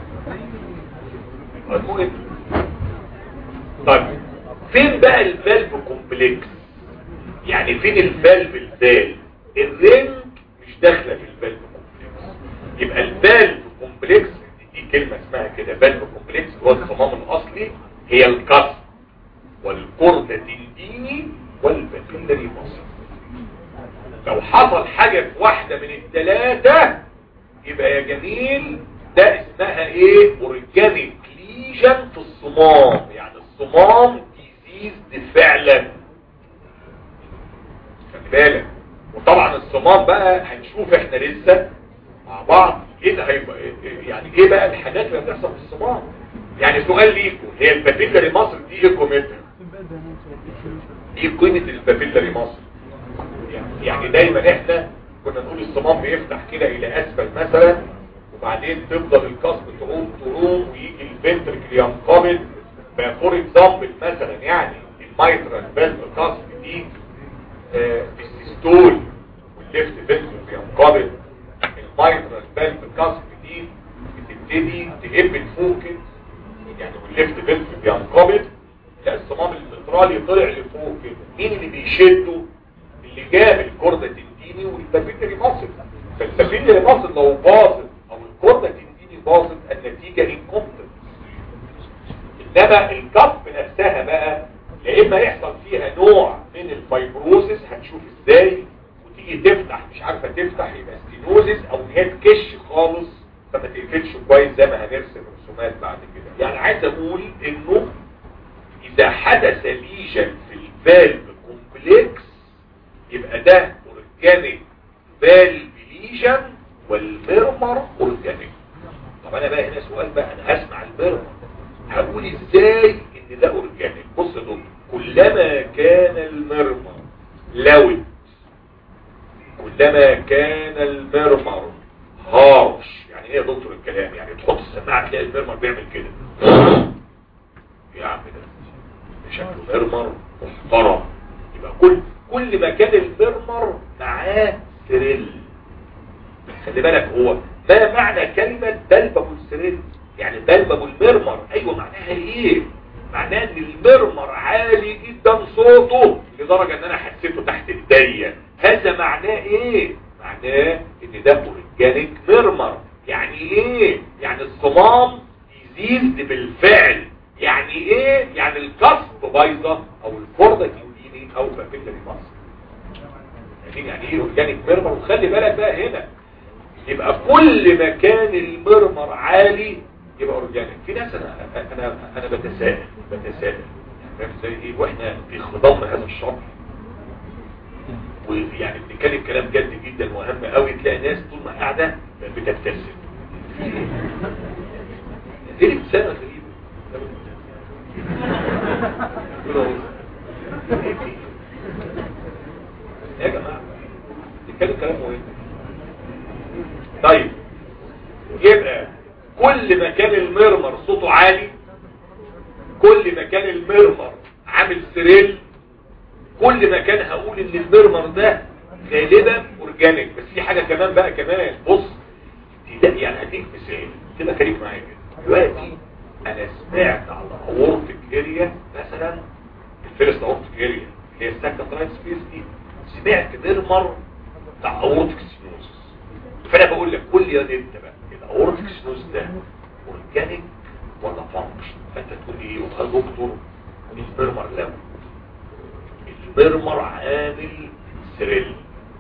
المهم طيب فين بقى الفالف كومبلكس يعني فين الفالف الفال الرنج مش داخله في الفالف كومبلكس يبقى الفالف كومبلكس دي كلمه اسمها كده فالف كومبلكس هو الصمام الاصلي هي الكسر والكردة الديني والبابيلري مصر لو حصل حاجة في واحدة من الثلاثة يبقى يا جميل ده اسمها ايه اورجانيك ليجن في الصمام يعني الصمام ديزيز فعلا خلي بالك وطبعا الصمام بقى هنشوف احنا لسه مع بعض ايه ده هيبقى إيه- يعني ايه بقى الحاجات اللي بتحصل في الصمام يعني سؤال ليكم هي البابيلري مصر دي ايه قيمتها ايه قيمه البابيلري مصر يعني- يعني دايما احنا كنا نقول الصمام بيفتح كده الى اسفل مثلا وبعدين تفضل القصب تروم تروم ويجي الفنتركل ينقبض فور اكزامبل مثلا يعني المايترال فالف قصب دي آه، في السيستول والليفت فنتركل ينقبض المايترال فالف قصب دي بتبتدي تقب لفوق كده يعني والليفت فنتركل بينقبض لا الصمام المترالي طلع لفوق كده مين اللي بيشده اللي جاب الكردة التنديني والبابيلري مصر فالبابيلري مصر لو باظت او الكردة التنديني باظت النتيجة انكمبتنت انما الكف نفسها بقى يا اما يحصل فيها نوع من الفايبروزس هنشوف ازاي وتيجي تفتح مش عارفة تفتح يبقى ستينوزس او ان هي تكش خالص فما تقفلش كويس زي ما هنرسم رسومات بعد كده يعني عايز اقول انه اذا حدث ليجن في الفالف كومبلكس يبقى ده اورجانيك فالف ليجن والمرمر اورجانيك طب انا بقى هنا سؤال بقى انا هسمع المرمر هقول ازاي ان ده اورجانيك بص يا دكتور كلما كان المرمر لوت كلما كان المرمر هارش يعني ايه يا دكتور الكلام يعني تحط السماعه تلاقي المرمر بيعمل كده يا عم ده شكله مرمر محترم يبقى كل كل ما كان المرمر معاه سريل خلي بالك هو ما معنى كلمة بلبب السريل يعني بلبب المرمر ايوه معناها ايه معناه ان المرمر عالي جدا صوته لدرجة ان انا حسيته تحت ايديا هذا معناه ايه معناه ان ده اورجانيك مرمر يعني ايه يعني الصمام يزيد بالفعل يعني ايه يعني القصب بايظه او الكرده اليميني او بابيلري مصر يعني يعني ايه اورجانيك ميرمر وخلي بالك بقى هنا يبقى كل ما كان المرمر عالي يبقى اورجانيك في ناس انا انا انا بتساءل بتساءل فاهم ازاي ايه واحنا في خضم هذا الشرح ويعني بنتكلم كلام جد جدا وهم قوي تلاقي ناس طول ما قاعده بتبتسم ايه الابتسامه غريبه يا جماعة نتكلم كلام مهم طيب يبقى كل ما كان المرمر صوته عالي كل ما كان المرمر عامل سريل كل ما كان هقول ان المرمر ده غالبا اورجانيك بس في حاجة كمان بقى كمان بص يعني هديك مثال كده خليك معايا كده دلوقتي انا سمعت على اورتك اريا مثلا الفيرست اورتك اريا اللي هي الساكترايت سبيس دي سمعت ميرمر بتاع اورتك سينوس فانا بقول لك قول لي يا دي انت بقى الاورتك سينوس ده اورجانيك ولا فانكشن فانت تقول لي ايه يا دكتور الميرمر لا الميرمر عامل سريل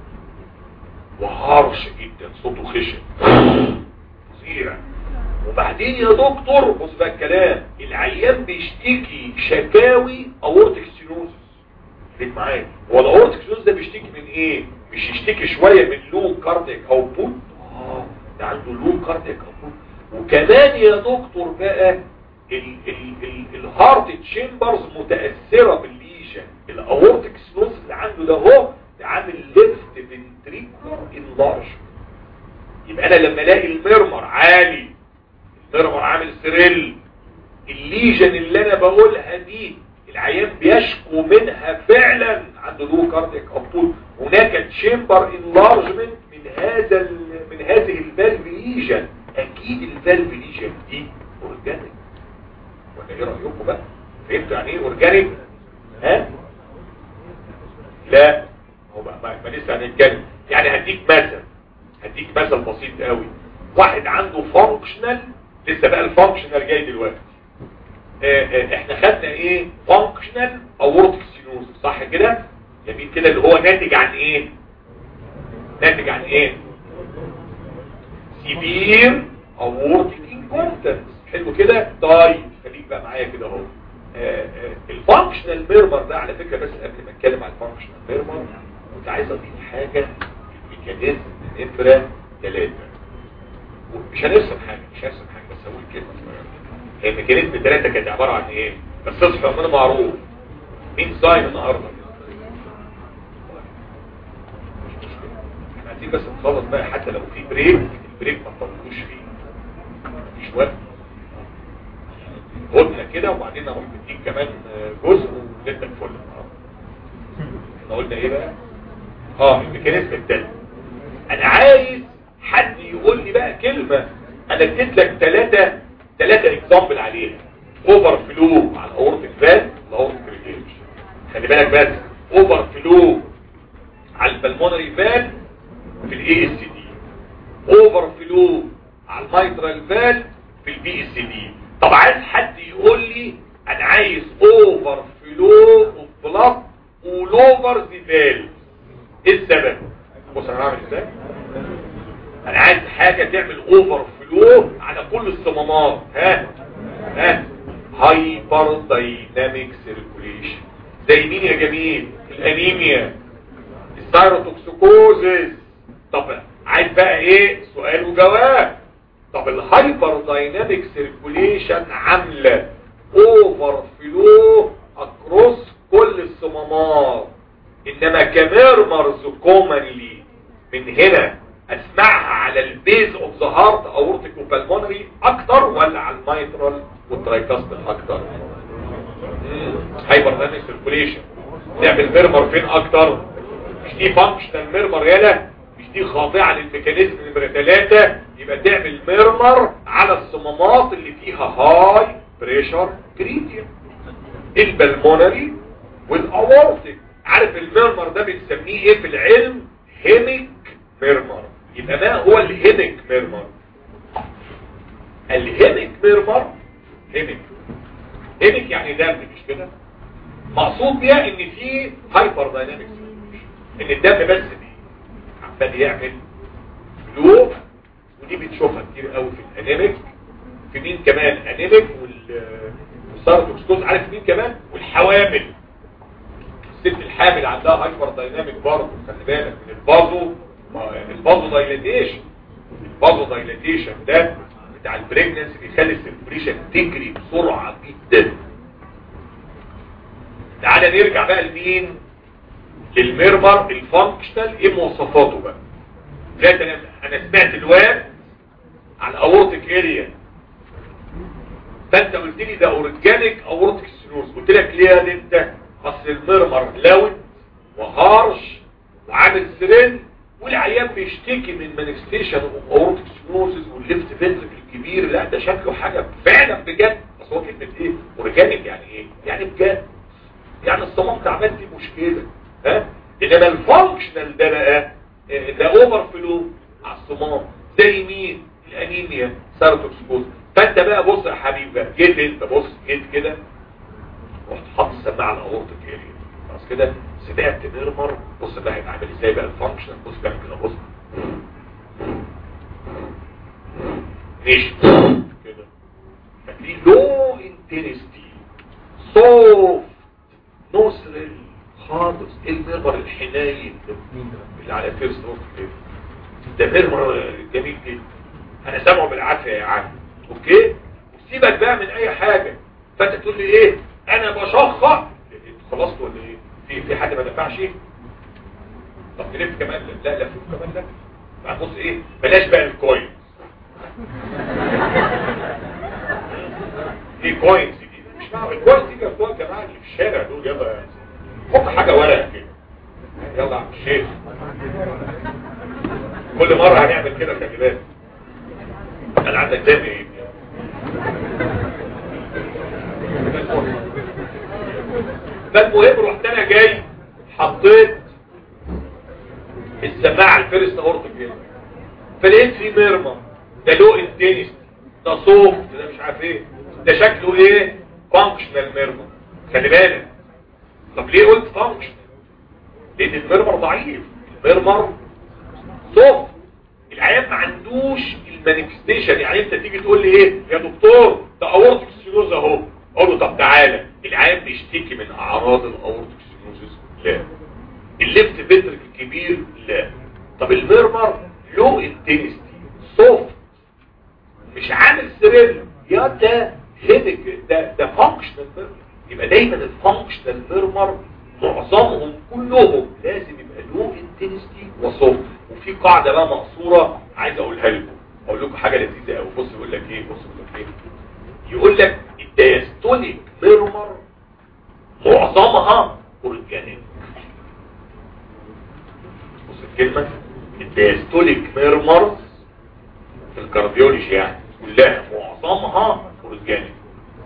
وهارش جدا صوته خشن فظيع وبعدين يا دكتور بص بقى الكلام العيان بيشتكي شكاوي اورتك ستينوزس خليك معايا هو الاورتك ستينوزس ده بيشتكي من ايه مش يشتكي شويه من لو كارديك اوتبوت اه ده عنده لو كاردياك ابروت وكمان يا دكتور بقى ال ال ال الهارت تشامبرز متاثره بالليجن الاورتيك سنوز اللي عنده ده هو ده عامل ليفت فنتريكولار انلارج يبقى انا لما الاقي المرمر عالي المرمر عامل سريل الليجن اللي انا بقولها دي العيان بيشكو منها فعلا عنده لو كاردياك ابطول هناك تشامبر انلارجمنت من هذا ال- من هذه الفالف ليجن اكيد الفالف ليجن دي اورجانيك ولا ايه رايكم بقى فهمتوا يعني ايه اورجانيك ها لا هو بقى ما ما لسه هنتكلم يعني هديك مثل هديك مثل بسيط قوي واحد عنده فانكشنال لسه بقى الفانكشنال جاي دلوقتي آه، آه، احنا خدنا ايه فانكشنال اورتيك سينوز صح كده جميل كده اللي هو ناتج عن ايه ناتج عن ايه سيفير اورتيك انكومبتنس حلو كده طيب خليك بقى معايا كده اهو آه، آه، الفانكشنال ميرمر ده على فكره بس قبل ما اتكلم عن الفانكشنال ميرمر كنت عايز اضيف حاجه الميكانيزم نمره ثلاثه مش هنرسم حاجه مش هرسم حاجه بس هقول كلمه صغيره هي الميكانيزم الثلاثه كانت عباره عن ايه بس اصحى من معروف مين صايم النهارده مش مشكله احنا عايزين بس نخلص بقى حتى لو في بريك البريك ما تطولوش فيه مش وقت هدنه كده وبعدين اروح مديك كمان جزء وجدك فل النهارده احنا قلنا ايه بقى اه الميكانيزم الثالث انا عايز حد يقول لي بقى كلمة انا اديت لك ثلاثة ثلاثة اكزامبل عليها اوفر فلو على الاورتيك فات الاورتيك ريجيج خلي بالك بس اوفر فلو على البلمونري فات في الاي اس دي اوفر فلو على المايترال فال في البي اس دي طب عايز حد يقول لي انا عايز اوفر فلو اوف بلاد ولوفر ذا فال ايه السبب بص انا هعمل ازاي انا عايز حاجة تعمل اوفر فلو على كل الصمامات ها ها هايبر دايناميك سيركوليشن زي مين يا جميل الانيميا السيروتوكسيكوزيس طب عايز بقى ايه سؤال وجواب طب الهايبر دايناميك سيركوليشن عامله اوفر فلو اكروس كل الصمامات انما كميرمرز كومنلي من هنا اسمعها على البيز اوف ذا هارت اورتيك وبالمونري اكتر ولا على المايترال والترايكاستل اكتر هايبر دايناميك سيركوليشن نعمل ميرمر فين اكتر مش دي فانكشنال ميرمر يالا مش دي خاضعه للميكانيزم نمره 3 يبقى تعمل ميرمر على الصمامات اللي فيها هاي بريشر جريدينت البلمونري والاورتيك عارف الميرمر ده بنسميه ايه في العلم هيميك ميرمر يبقى ما هو الهيميك ميرمر الهيميك ميرمر هيميك هيميك يعني دم مش كده مقصود بيها ان في هايبر دايناميك ان الدم بس دي عمال يعمل فلو ودي بتشوفها كتير قوي في الانيميك في مين كمان انيميك والسارتوكسكوز عارف مين كمان والحوامل الست الحامل عندها هايبر دايناميك برضه خلي بالك من البازو البازو دايلاتيشن البازو دايلاتيشن ده بتاع البريجننسي بيخلي السيركوليشن تجري بسرعه جدا تعالى نرجع بقى لمين للميرمر الفانكشنال ايه مواصفاته بقى ذات انا انا سمعت الواد على الاورتيك اريا فانت قلت لي ده اورجانيك اورتيك سينوز قلت لك ليه يا انت اصل المرمر لون وهارش وعامل سرين والعيان بيشتكي من مانيفستيشن اورتيك سينوزز والليفت فنترك الكبير لا ده شكله حاجه فعلا بجد بس هو كلمه ايه اورجانيك يعني ايه يعني بجد يعني الصمام تعبان دي مشكله ها انما الفانكشنال ده بقى آه، ده اوفر فلو على الصمام زي مين الانيميا سيروتوكسيكوز فانت بقى بص يا حبيبي بقى جيت انت بص جيت كده رحت حاطط السماعه على الاورتيك اريا خلاص كده سمعت ميرمر بص بقى هيبقى عامل ازاي بقى الفانكشن بص بقى كده بص مش كده فتلاقيه لو انتنستي سوفت نوسرل خالص ايه الميرمر الحنين ده اللي على فيرست اورتيك ده ميرمر جميل جدا انا سامعه بالعافيه يا عم اوكي وسيبك بقى من اي حاجه فانت تقول لي ايه انا بشخص خلصت ولا ايه في في حد ما دفعش طب نلف كمان لا لا فوق كمان لا بعد بص ايه بلاش بقى الكوين في كوينز دي مش معقول الكوينز دي كانت يا جماعه اللي في الشارع دول يلا حط حاجه ورقه كده يلا يا عم الشيخ كل مره هنعمل كده خلي بالك انا عندك دم ايه فالمهم رحت انا جاي حطيت السماعه الفيرست اورتك كده فلقيت في ميرما ده لو انتنس ده صوف ده مش عارف ايه ده شكله ايه فانكشنال ميرما خلي بالك طب ليه قلت فانكشنال لان الميرمر ضعيف الميرمر صوف العيان ما عندوش المانيفستيشن يعني انت تيجي تقول لي ايه يا دكتور ده اورتك سينوز اهو اقول له طب تعالى العيان بيشتكي من اعراض الاورتك سينوزس لا الليفت فيترك الكبير لا طب الميرمر لو انتنستي صوف مش عامل سرير يا ده هيدك ده ده فانكشنال ميرمر يبقى دايما الفانكشنال ميرمر معظمهم كلهم لازم يبقى لو انتنستي وصوت وفي قاعده بقى مقصوره عايز اقولها لكم اقول لكم حاجه لذيذه قوي بص يقول لك ايه بص يقول لك ايه يقول لك الدايستوليك ميرمر معظمها اورجانيك بص الكلمه الدايستوليك ميرمر في الكارديولوجي يعني كلها معظمها اورجانيك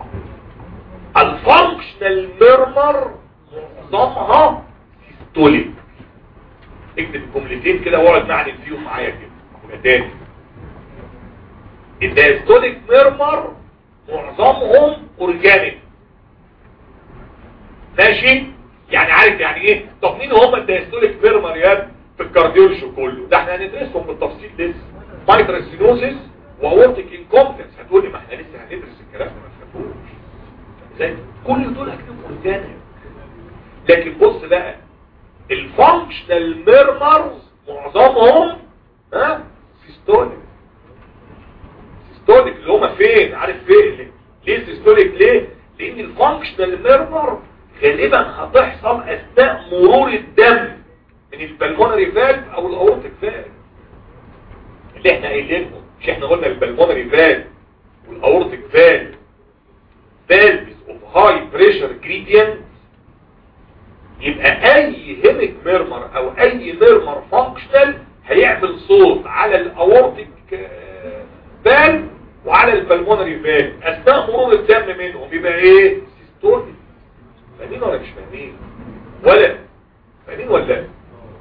الفانكشنال ميرمر معظمها سيستوليك اكتب جملتين كده واقعد معني فيهم معايا كده يبقى تاني الدايستوليك ميرمر معظمهم اورجانيك ماشي يعني عارف يعني ايه طب مين هم الدايستوليك ميرمر يا في الكارديولوجي كله ده احنا هندرسهم بالتفصيل لسه مايترال سينوزيس واورتيك انكومبتنس هتقول لي ما احنا لسه هندرس الكلام ده ما تخافوش ازاي كل دول اكتبهم اورجانيك لكن بص بقى الفانكشنال ميرمرز معظمهم ها سيستوليك سيستوليك اللي هما فين عارف فين ليه سيستوليك ليه لان الفانكشنال ميرمر غالبا هتحصل اثناء مرور الدم من البلمونري فالف او الاورتيك فالف اللي احنا قايلينهم مش احنا قلنا البلمونري فالف والاورتيك فالف فالفز اوف هاي بريشر جريدينت يبقى اي هيمك ميرمر او اي ميرمر فانكشنال هيعمل صوت على الاورتيك فالف وعلى البلمونري فالف اثناء مرور الدم منهم يبقى ايه سيستولي فاهمين ولا مش فاهمين ولا فاهمين ولا لا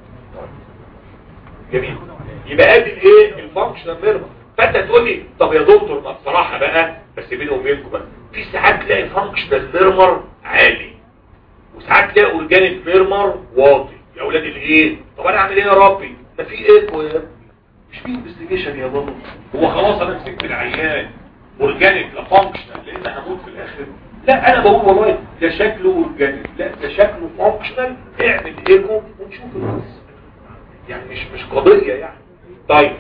جميل يبقى ادي الايه الفانكشنال ميرمر فانت تقول لي طب يا دكتور ما بصراحه بقى بس بيني وبينكم بقى في ساعات تلاقي فانكشنال ميرمر عالي وساعات تلاقي اورجانيك ميرمر واطي يا اولاد الايه طب انا اعمل ايه يا ربي ما في ايكو يا مش في انفستيجيشن يا بابا هو خلاص انا مسكت العيان اورجانيك لا فانكشنال لان هموت في الاخر لا انا بقول والله ده شكله اورجانيك لا ده شكله فانكشنال اعمل ايكو ونشوف القصه يعني مش مش قضيه يعني طيب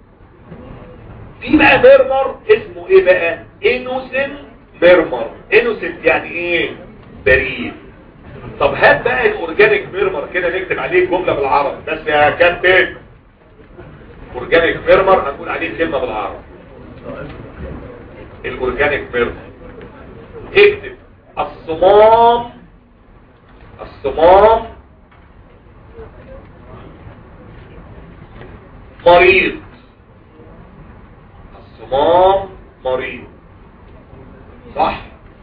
في بقى ميرمر اسمه ايه بقى انوسن ميرمر انوسن يعني ايه بريء طب هات بقى الاورجانيك ميرمر كده نكتب عليه جملة بالعربي بس يا كابتن اورجانيك ميرمر هنقول عليه كلمة بالعربي الاورجانيك ميرمر اكتب الصمام الصمام مريض الصمام مريض صح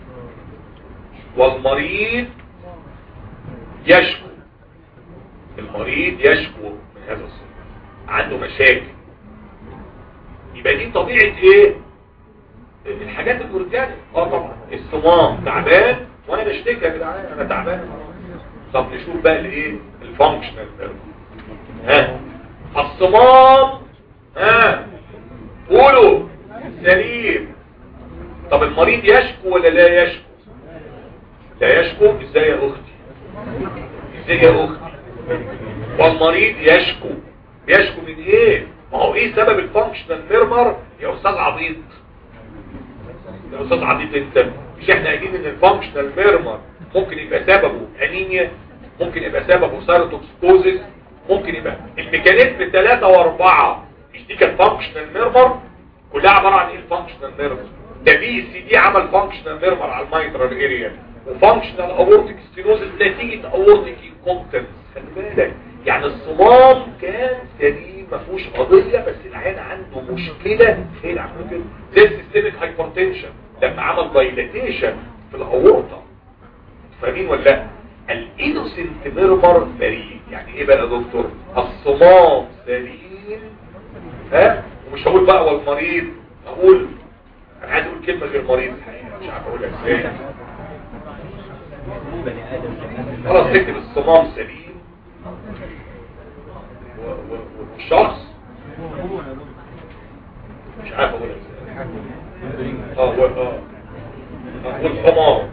والمريض يشكو المريض يشكو من هذا الصمام عنده مشاكل يبقى دي طبيعة ايه الحاجات الاورجانيك اه طبعا الصمام تعبان وانا بشتكي يا جدعان انا تعبان طب نشوف بقى الايه الفانكشنال ها الصمام ها قولوا سليم طب المريض يشكو ولا لا يشكو لا يشكو ازاي يا اختي ازاي يا اختي والمريض يشكو يشكو من ايه ما هو ايه سبب الفانكشنال ميرمر يا استاذ عبيط يا استاذ عبيط انت مش احنا قايلين ان الفانكشنال ميرمر ممكن يبقى سببه انيميا ممكن يبقى سببه سيروتوكسكوزيس ممكن يبقى الميكانيزم ثلاثة واربعة مش دي كانت فانكشنال ميرمر كلها عبارة عن ايه الفانكشنال ميرمر ده بي سي دي عمل فانكشنال ميرمر على المايترال اريا وفانكشنال اورتيك ستينوزس نتيجة اورتيك انكومبتنس خلي بالك يعني الصمام كان سليم ما فيهوش قضية بس العيان عنده مشكلة هي اللي عملوا كده زي السيستميك هايبرتنشن لما عمل دايلاتيشن في الاورطة فاهمين ولا لا الانوسنت ميرمر بريء يعني ايه بقى يا دكتور الصمام سليم ها ومش هقول بقى والمريض اقول انا عايز اقول كلمه غير مريض الحقيقه مش عارف اقولها ازاي خلاص تكتب الصمام سليم و- و- والشخص مش عارف اقولها ازاي اه و- اه آه، والصمام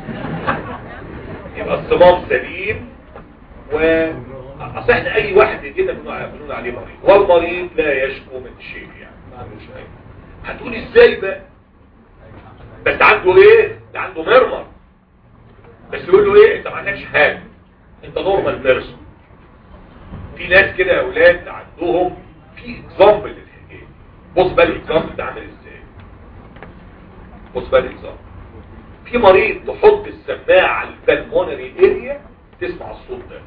يبقى الصمام سليم و اصل احنا اي واحد كده بنقول بنقول عليه مريض والمريض لا يشكو من شيء يعني ما عندوش اي هتقول ازاي بقى بس عنده ايه ده عنده مرمر بس يقول له ايه انت ما عندكش حاجه انت نورمال بيرسون في ناس كده يا اولاد عندهم في اكزامبل للحكايه بص بقى الاكزامبل ده عامل ازاي بص بقى الاكزامبل في مريض تحط السماعه على البلمونري اريا تسمع الصوت ده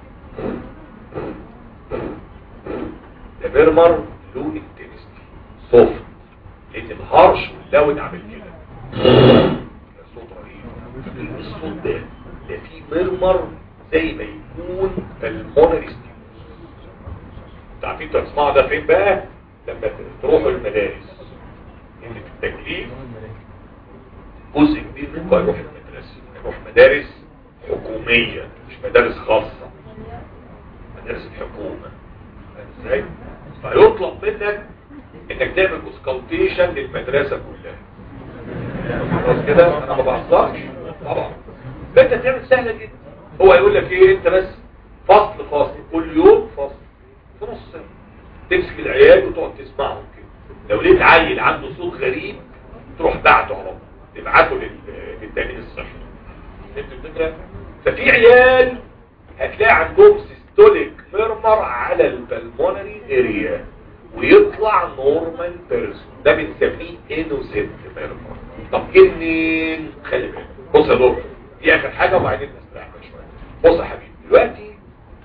ده بيرمر له انتنستي صوت لان الهرش واللاود عامل كده ده صوت رهيب ايه الصوت ده ده في ميرمر زي ما يكون بالمونري ستيموس انتوا عارفين انتوا هتسمعوا ده فين بقى لما تروحوا المدارس ان في التكليف جزء كبير منكم هيروح المدرسة هيروح مدارس حكومية مش مدارس خاصة مدارس الحكومة فاهم ازاي؟ فيطلب منك انك تعمل اسكالتيشن للمدرسة كلها خلاص كده انا ما بحصلش طبعا فانت تعمل سهلة جدا هو يقول لك ايه انت بس فصل فصل كل يوم فصل في نص سنة تمسك العيال وتقعد تسمعهم كده لو لقيت عيل عنده صوت غريب تروح بعته على طول تبعته لل- للتأمين الصحي فهمت الفكرة؟ ففي عيال هتلاقي عندهم سيستوليك ميرمر على البلمونري اريا ويطلع نورمال بيرسون ده بنسميه انوسنت ميرمر طب جه منين خلي بالك بص يا دكتور دي اخر حاجه وبعدين نستريح شويه بص يا حبيبي دلوقتي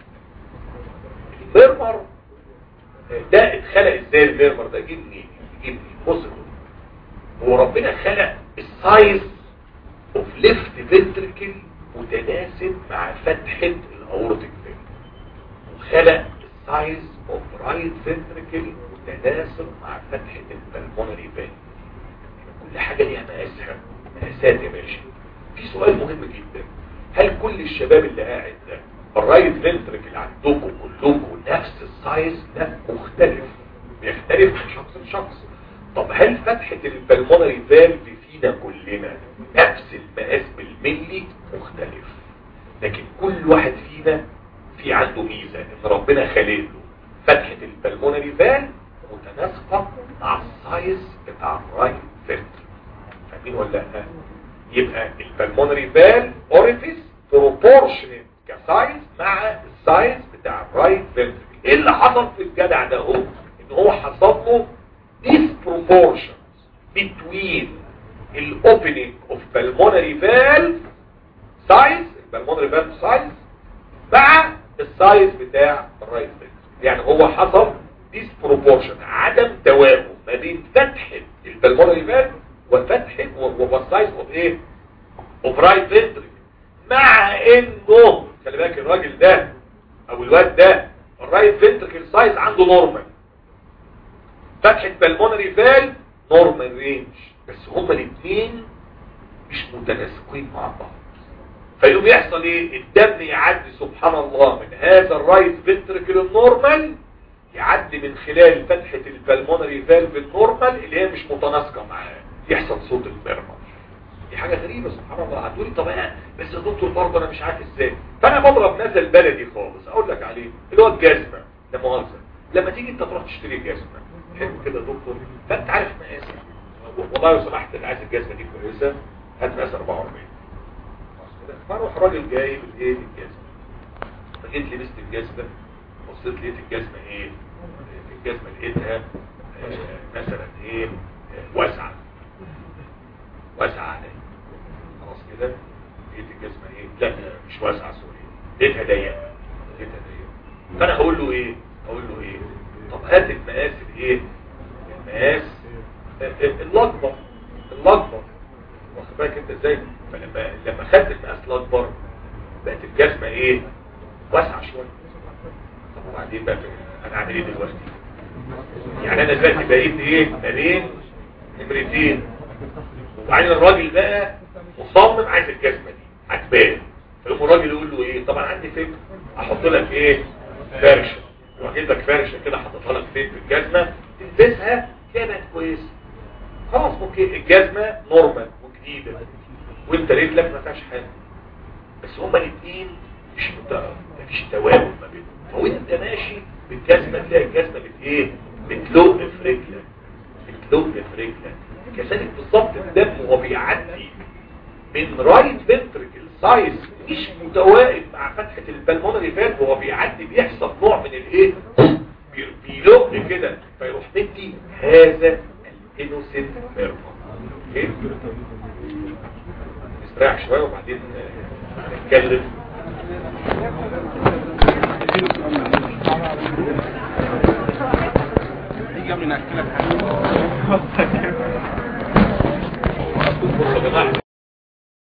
الميرمر ده اتخلق ازاي الميرمر ده جه منين جه منين بص يا دكتور هو ربنا خلق السايز اوف ليفت فنتركل متناسب مع فتحة الاورتيك فين وخلق السايز اوف رايت فنتركل متناسب مع فتحة البلمونري فين كل حاجة ليها مقاسها مقاسات يا باشا في سؤال مهم جدا هل كل الشباب اللي قاعد ده الرايت فنتركل عندكم كلكم نفس السايز لا مختلف بيختلف من شخص لشخص طب هل فتحة البلمونري فالف فينا كلنا نفس المقاس بالملي مختلف لكن كل واحد فينا في عنده ميزة ان ربنا خالق له فتحة البلمونري فالف متناسقة مع السايز بتاع الرايت فالف فاهمين ولا لا يبقى البلمونري فالف اوريفيس بروبورشنت كسايز مع السايز بتاع الرايت فالف ايه اللي حصل في الجدع ده هو ان هو حصل له disproportions between the opening of pulmonary valve size pulmonary valve size مع السايز بتاع الرايت فالف يعني هو حصل disproportion عدم توازن ما بين فتحة البلمونري فالف وفتحة والسايز اوف ايه اوف رايت فنتريكل مع انه خلي بالك الراجل ده او الواد ده الرايت فنتريكل سايز عنده نورمال فتحة بالمونري فال نورمال رينج بس هما الاثنين مش متناسقين مع بعض فيقوم يحصل ايه الدم يعدي سبحان الله من هذا الرايت فنتركل النورمال يعدي من خلال فتحة البلمونري فالف النورمال اللي هي مش متناسقة معاه يحصل صوت المرمر دي حاجة غريبة سبحان الله هتقولي طب انا بس يا دكتور برضه انا مش عارف ازاي فانا بضرب نزل بلدي خالص اقول لك عليه اللي هو الجزمة لا مؤاخذة لما تيجي انت تروح تشتري جزمة حلو كده يا دكتور فانت عارف مقاسي والله لو سمحت اللي عايز الجزمه دي كويسه هات مقاس 44 خلاص كده فاروح راجل جايب الايه الجزمه فجيت لبست الجزمه بصيت لقيت الجزمه ايه الجزمه لقيتها آه، مثلا ايه آه، واسعه واسعه عليا خلاص كده لقيت الجزمه ايه لا مش واسعه سوري لقيتها ضيقه لقيتها ضيقه فانا هقول له ايه هقول له ايه طب هات المقاس الايه المقاس الاكبر الاكبر واخد بالك انت ازاي فلما لما خدت المقاس الاكبر بقت الجزمه ايه واسعه شويه طب وبعدين بقى انا اعمل ايه دلوقتي يعني انا دلوقتي بقيت ايه ما بين نمرتين وبعدين الراجل بقى مصمم عايز الجزمه دي عجباه فيقوم الراجل يقول له ايه طبعا عندي فكره احط لك ايه فرشه واجيب لك فرشه كده حاططها لك فين في الجزمه تلبسها كانت كويسه خلاص ممكن الجزمه نورمال وجديده وانت رجلك ما فيهاش حاجه بس هما الاثنين مش مت... مفيش توازن ما بينهم فوانت ماشي بالجزمه تلاقي الجزمه بت ايه بتلق في رجلك بتلق في رجلك كذلك بالظبط الدم وهو بيعدي من رايت فنتركل سايز مش متوائم مع فتحة البلمونري فات وهو بيعدي بيحصل نوع من الايه بي- بيلق كده فيروح مدي هذا الانوسنت ميرفا اوكي نستريح شويه وبعدين آه، نتكلم يجي قبل ناكلك حاجه بصوا يا جماعه